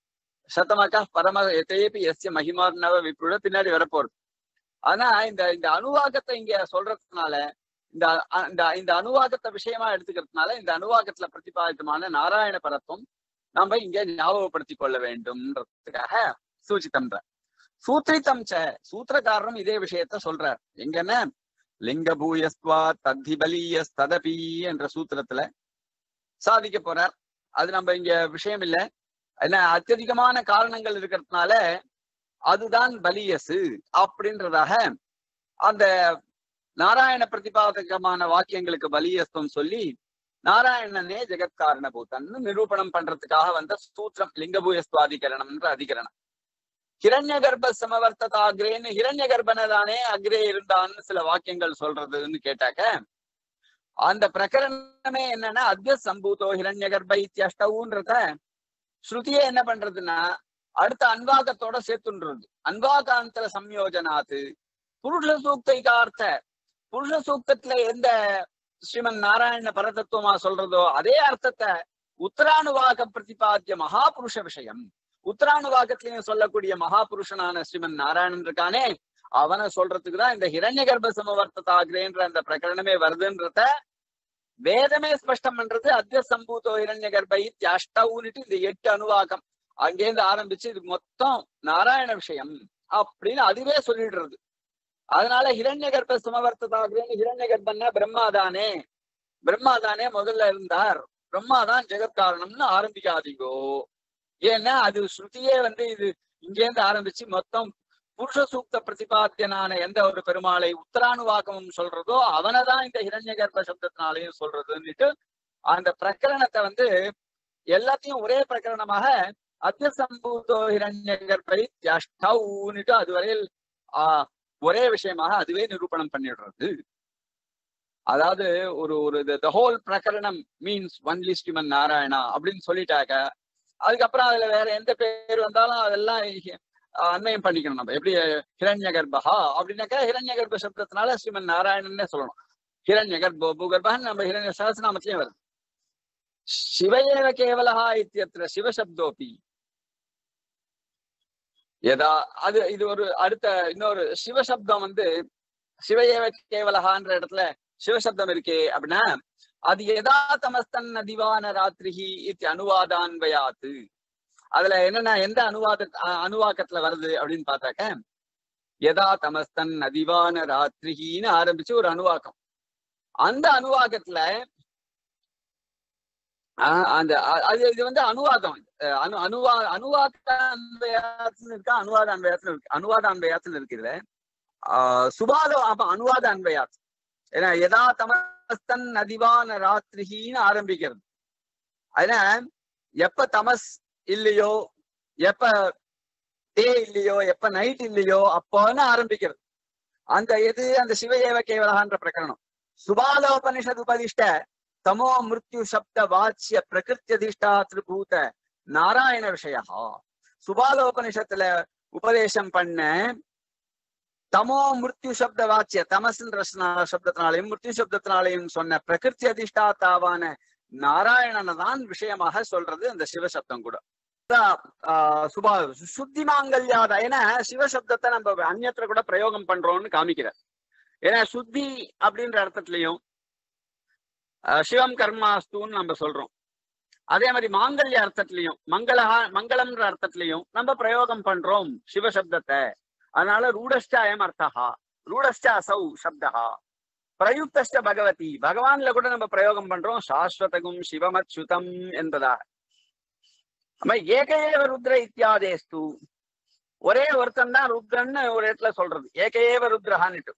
சதமக பரம எத்தையப்பி எஸ்ய மகிமார்ணவ விப்புட பின்னாடி வரப்போறது ஆனா இந்த இந்த அணுவாக்கத்தை இங்க சொல்றதுனால இந்த அ- இந்த இந்த அணுவாக்கத்தை விஷயமா எடுத்துக்கிறதுனால இந்த அணுவாக்கத்துல பிரதிபாதித்தமான நாராயண பரத்துவம் நாம இங்க ஞாபகப்படுத்திக் கொள்ள வேண்டும்ன்றதுக்காக சூச்சித்தம்ன்ற சூத்திரித்தம் ச சூத்திரக்காரரும் இதே விஷயத்த சொல்றார் எங்கன்னா லிங்க பூயஸ்வா தத்தி பலியஸ் ததபி என்ற சூத்திரத்துல சாதிக்க போறார் அது நம்ம இங்க விஷயம் இல்ல என்ன அत्यதிகமான காரணங்கள் இருக்கிறதுனால அதுதான் பலியசு அப்படின்றதாக அந்த நாராயண பிரதிபாதகமான வாக்கியங்களுக்கு பலியஸ்தம் சொல்லி நாராயணனே ஜெகத்காரண பூத்தன்னு நிரூபணம் பண்றதுக்காக வந்த சூத்திரம் லிங்கபூயஸ்துவாதிகரணம்ன்ற அதிகரணம் ஹிரண்ய கர்ப்ப சமவர்த்ததா அக்ரேன்னு ஹிரண்ய கர்ப்பனை தானே அக்ரே இருந்தான்னு சில வாக்கியங்கள் சொல்றதுன்னு கேட்டாக்க அந்த பிரகரணமே என்னன்னா அத்திய சம்பூதோ ஹிரண்ய கர்ப்ப இத்தியஷ்டவுன்றத ஸ்ருதியே என்ன பண்றதுன்னா அடுத்த அன்வாகத்தோட சேர்த்துன்றது அன்வாகாந்தர சம்யோஜனாத்து புருஷ சூக்தைகார்த்த புருஷ சூக்தத்துல எந்த ஸ்ரீமன் நாராயண பரதத்துவமா சொல்றதோ அதே அர்த்தத்தை உத்தராணுவாக பிரதிபாத்திய மகாபுருஷ விஷயம் உத்தராணுவாகத்திலையும் சொல்லக்கூடிய மகாபுருஷனான ஸ்ரீமன் நாராயணன் இருக்கானே அவனை சொல்றதுக்கு தான் இந்த ஹிரண்ய கர்ப்ப சமவர்த்ததாகிறேன்ற அந்த பிரகரணமே வருதுன்றத வேதமே ஸ்பஷ்டம் பண்றது அத்திய சம்பூதோ ஹிரண்ய கர்ப்ப இத்தியஷ்டவுன்னுட்டு இந்த எட்டு அணுவாக்கம் அங்கேருந்து ஆரம்பிச்சு இது மொத்தம் நாராயண விஷயம் அப்படின்னு அதுவே சொல்லிடுறது அதனால ஹிரண்ய கர்ப்ப சமவர்த்ததாகிறேன்னு ஹிரண்ய கர்ப்பன்னா பிரம்மாதானே பிரம்மாதானே முதல்ல இருந்தார் பிரம்மாதான் ஜெகத்காரணம்னு ஆரம்பிக்காதீங்கோ ஏன்னா அது ஸ்ருதியே வந்து இது இங்கேருந்து ஆரம்பிச்சு மொத்தம் புருஷ சூக்த பிரதிபாத்தியனான எந்த ஒரு பெருமாளை உத்தராணுவாக்கமும் சொல்றதோ அவனைதான் இந்த ஹிரண்ய கர்ப்ப சப்தத்தினாலையும் சொல்றதுன்னுட்டு அந்த பிரகரணத்தை வந்து எல்லாத்தையும் ஒரே பிரகரணமாக அத்தியசம்பூதோ ஹிரண்ய கர்ப்பை அஷ்டவுன்னுட்டு அதுவரையில் ஆஹ் ஒரே விஷயமாக அதுவே நிரூபணம் பண்ணிடுறது அதாவது ஒரு ஒரு த ஹோல் பிரகரணம் மீன்ஸ் ஒன்லி ஸ்ரீமன் நாராயணா அப்படின்னு சொல்லிட்டாக்க அதுக்கப்புறம் அதுல வேற எந்த பேர் வந்தாலும் அதெல்லாம் அஹ், அன்வயம் பண்ணிக்கணும் நம்ம எப்படி ஹிரண்ய கர்ப்பஹா அப்படின்னாக்கா ஹிரண்ய கர்ப்ப சப்தத்தினால ஸ்ரீமன் நாராயணன்னே சொல்லணும் ஹிரண்ய கர்ப்போ பூகர்பஹன் நம்ம ஹிரண்ய சகசநாமத்திலயும் வருது சிவயேவ கேவலஹா இத்தியத்திர சிவசப்தோபி எதா அது இது ஒரு அடுத்த இன்னொரு சிவசப்தம் வந்து சிவயேவ கேவலஹான்ற இடத்துல சிவசப்தம் இருக்கே அப்படின்னா அது எதா தமஸ்தன் அதிவான ராத்திரிஹி இத்தி அனுவாதான்வயாத்து அதுல என்னன்னா எந்த அனுவாத அ- அனுவாக்கத்துல வருது அப்படின்னு பார்த்தாக்க எதா தமஸ்தன் அதிவான ராத்திரிஹின்னு ஆரம்பிச்சு ஒரு அனுவாக்கம் அந்த அனுவாக்கத்துல ஆஹ் அந்த அ- அது இது வந்து அனுவாதம் அஹ் அனு அனுவா அனுவாத அன்பயாத்துல இருக்கா அனுவாத அன்பயாத்துல இருக்கு அனுவாத அன்பயாத்துல இருக்கு இதுல ஆஹ் சுபாதம் அப்ப அனுவாத அன்பயாத் ஏன்னா எதா தமஸ்தன் அதிவான ராத்திரின்னு ஆரம்பிக்கிறது அதனால எப்ப தமஸ் இல்லையோ எப்ப டே இல்லையோ எப்ப நைட் இல்லையோ அப்போன்னு ஆரம்பிக்கிறது அந்த எது அந்த சிவஏவ கேவலகான்ற பிரகரணம் சுபாலோபனிஷத் உபதிஷ்ட தமோ மிருத்யு சப்த வாச்சிய பிரகிருத்தியதிஷ்டா திரிபூத நாராயண விஷயா சுபாலோபனிஷத்துல உபதேசம் பண்ண தமோ மிருத்யு சப்த வாச்சிய தமசுன்ற ஸ்ன- சப்தத்தினாலையும் மிருத்யு சப்தத்தினாலையும் சொன்ன பிரகிருதி அதிஷ்டாத்தாவான நாராயணனை தான் விஷயமாக சொல்றது அந்த சிவசப்தம் கூட அதான், ஆஹ் சுபா சுத்தி மாங்கல்யாத ஏன்னா சிவசப்தத்தை நம்ம அந்நத்திர கூட பிரயோகம் பண்றோம்னு காமிக்கிறார் ஏன்னா சுத்தி அப்படின்ற அர்த்தத்திலையும் ஆஹ் சிவம் கர்மாஸ்துன்னு நம்ம சொல்றோம் அதே மாதிரி மாங்கல்ய அர்த்தத்திலையும் மங்களஹா மங்களம்ன்ற அர்த்தத்திலையும் நம்ம பிரயோகம் பண்றோம் சிவசப்தத்தை அதனால ரூடஷ்ட அயம் அர்த்தா ரூடஷ்ட அசௌ சப்தா பிரயுக்தஷ்ட பகவதி பகவான்ல கூட நம்ம பிரயோகம் பண்றோம் சாஸ்வதகும் சிவமச்சுதம் என்பதா நம்ம ஏக ஏவ ருத்ர இத்தியாதேஸ்து ஒரே ஒருத்தன் தான் ருத்ரன்னு ஒரு இடத்துல சொல்றது ஏக ஏவ ருத்ரஹான்னுட்டு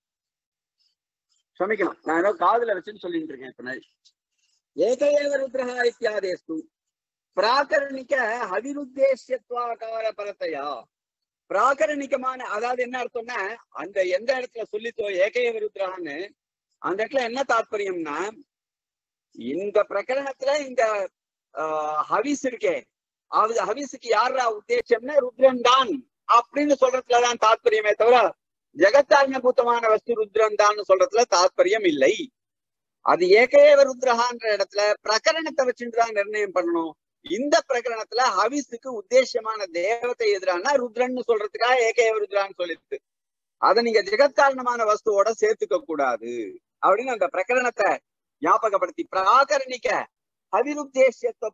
சமிக்கணும் நான் ஏதோ காதுல வச்சுன்னு சொல்லிட்டு இருக்கேன் இப்ப நான். ஏக ஏவ ருத்ரஹா இத்தியாதேஸ்து பிராகரணிக ஹவிருத்தேசியத்வாகார பரத்தையா பிராகரணிகமான அதாவது என்ன அர்த்தம்னா அந்த எந்த இடத்துல சொல்லித்தோ ஏகைய விருத்ரான்னு அந்த இடத்துல என்ன தாத்பரியம்னா இந்த பிரகரணத்துல இந்த ஆஹ், ஹவிஸ் இருக்கே அது ஹவிஸுக்கு யாரா உத்தேசம்னா ருத்ரன் தான் அப்படின்னு சொல்றதுலதான் தாத்பரியமே தவிர ஜெகத்தாரணபூத்தமான வஸ்து ருத்ரன் தான் சொல்றதுல தாத்பரியம் இல்லை அது ஏகேவ ருத்ரஹான்ற இடத்துல பிரகரணத்தை வச்சுட்டு தான் நிர்ணயம் பண்ணணும் இந்த பிரகரணத்துல ஹவிஸுக்கு உத்தேசமான தேவதை எதிரானா ருத்ரன்னு சொல்றதுக்காக ஏகேவ ருத்ரான்னு சொல்லிட்டு அதை நீங்க ஜெகத்காரணமான வஸ்துவோட சேர்த்துக்க கூடாது அப்படின்னு அந்த பிரகரணத்தை ஞாபகப்படுத்தி பிராகரணிக்க ஹவிருத்தேசியத்துவ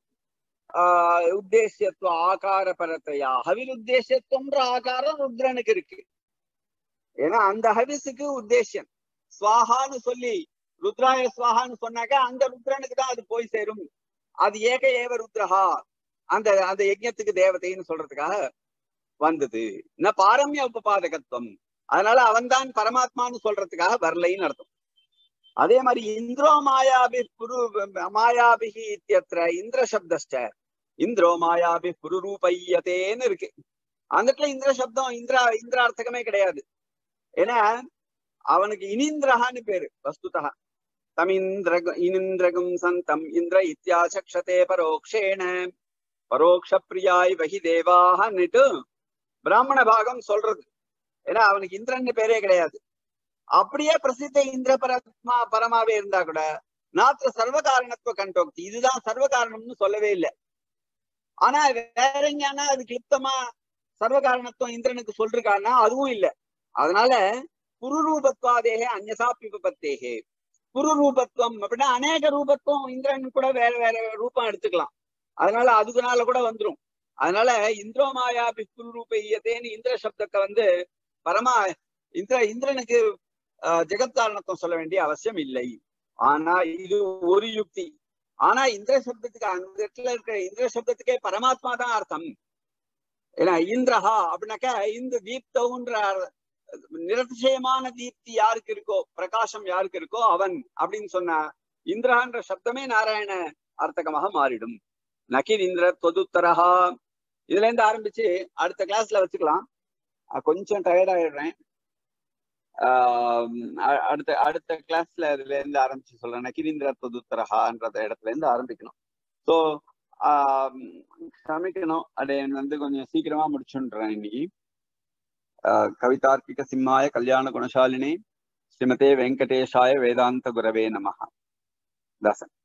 ஆஹ் உத்தேசியத்துவ ஆகார பரத்தையா ஹவிருத்தேசியத்துவம்ன்ற ஆகாரம் ருத்ரனுக்கு இருக்கு ஏன்னா அந்த ஹவிஸுக்கு உத்தேசியம் ஸ்வாஹான்னு சொல்லி ருத்ராய ஸ்வாஹான்னு சொன்னாக்க அந்த ருத்ரனுக்கு தான் அது போய் சேரும் அது ஏக ஏவ ருத்ரஹா அந்த அந்த யஜ்ஞத்துக்கு தேவதைன்னு சொல்றதுக்காக வந்தது என்ன பாரம்ய உபபாதகத்துவம் அதனால அவன்தான் பரமாத்மான்னு சொல்றதுக்காக வரலைன்னு அர்த்தம் அதே மாதிரி இந்திரோ மாயாபி புரு மாயாபிகி இத்தியத்திர இந்திர சப்தஸ்ட இந்திரோ மாயாபி புருரூபையதேன்னு இருக்கு அந்த இடத்துல இந்திர சப்தம் இந்திரா இந்திரார்த்தகமே கிடையாது ஏன்னா அவனுக்கு இனிந்திரஹான்னு பேரு வஸ்துதா தமிந்திர இனிந்திரகும் சந்தம் இந்திர இத்தியாசக்ஷதே பரோக்ஷேண பரோக்ஷ பிரியாய் வகி தேவாகன்னுட்டு பிராமண பாகம் சொல்றது ஏன்னா அவனுக்கு இந்திரன் பேரே கிடையாது அப்படியே பிரசித்த இந்திர பரமா பரமாவே இருந்தா கூட நாத்திர சர்வகாரணத்துவ கண்டோக்தி இதுதான் சர்வகாரணம்னு சொல்லவே இல்லை ஆனா வேற எங்கன்னா அது கிளிப்தமா சர்வகாரணத்துவம் இந்திரனுக்கு சொல்றான்னா அதுவும் இல்லை அதனால புருரூபத்வாதேகே அந்நசா பிபத்தேகே புருரூபத்துவம் அப்படின்னா அநேக ரூபத்துவம் இந்திரன் கூட வேற வேற ரூபம் எடுத்துக்கலாம் அதனால அதுக்குனால கூட வந்துரும் அதனால இந்திரோ மாயா புருரூப ஈயத்தேன்னு இந்திர சப்தத்தை வந்து பரமா இந்திர இந்திரனுக்கு ஜெகத்காரணத்துவம் சொல்ல வேண்டிய அவசியம் இல்லை ஆனா இது ஒரு யுக்தி ஆனா இந்திர சப்தத்துக்கு அந்த இடத்துல இருக்கிற இந்திர சப்தத்துக்கே பரமாத்மா தான் அர்த்தம் ஏன்னா இந்திரஹா அப்படின்னாக்கா இந்த தீப்தவுன்ற நிரதிசயமான தீப்தி யாருக்கு இருக்கோ பிரகாசம் யாருக்கு இருக்கோ அவன் அப்படின்னு சொன்னா இந்திரஹான்ற சப்தமே நாராயண அர்த்தகமாக மாறிடும் நகிர் இந்திர தொதுத்தரஹா இதுல இருந்து ஆரம்பிச்சு அடுத்த கிளாஸ்ல வச்சுக்கலாம் கொஞ்சம் டயர்ட் ஆயிடுறேன் அடுத்த அடுத்த கிளாஸ்ல இதுல இருந்து ஆரம்பிச்சு சொல்றேன் நகிரிந்திர தொதுத்தரஹான்றத இடத்துல இருந்து ஆரம்பிக்கணும் ஸோ சமைக்கணும் அதை வந்து கொஞ்சம் சீக்கிரமா முடிச்சுன்றேன் இன்னைக்கு கவிதார்க்கிக சிம்மாய கல்யாண குணசாலினி ஸ்ரீமதே வெங்கடேஷாய வேதாந்த குரவே நமஹா தாசன்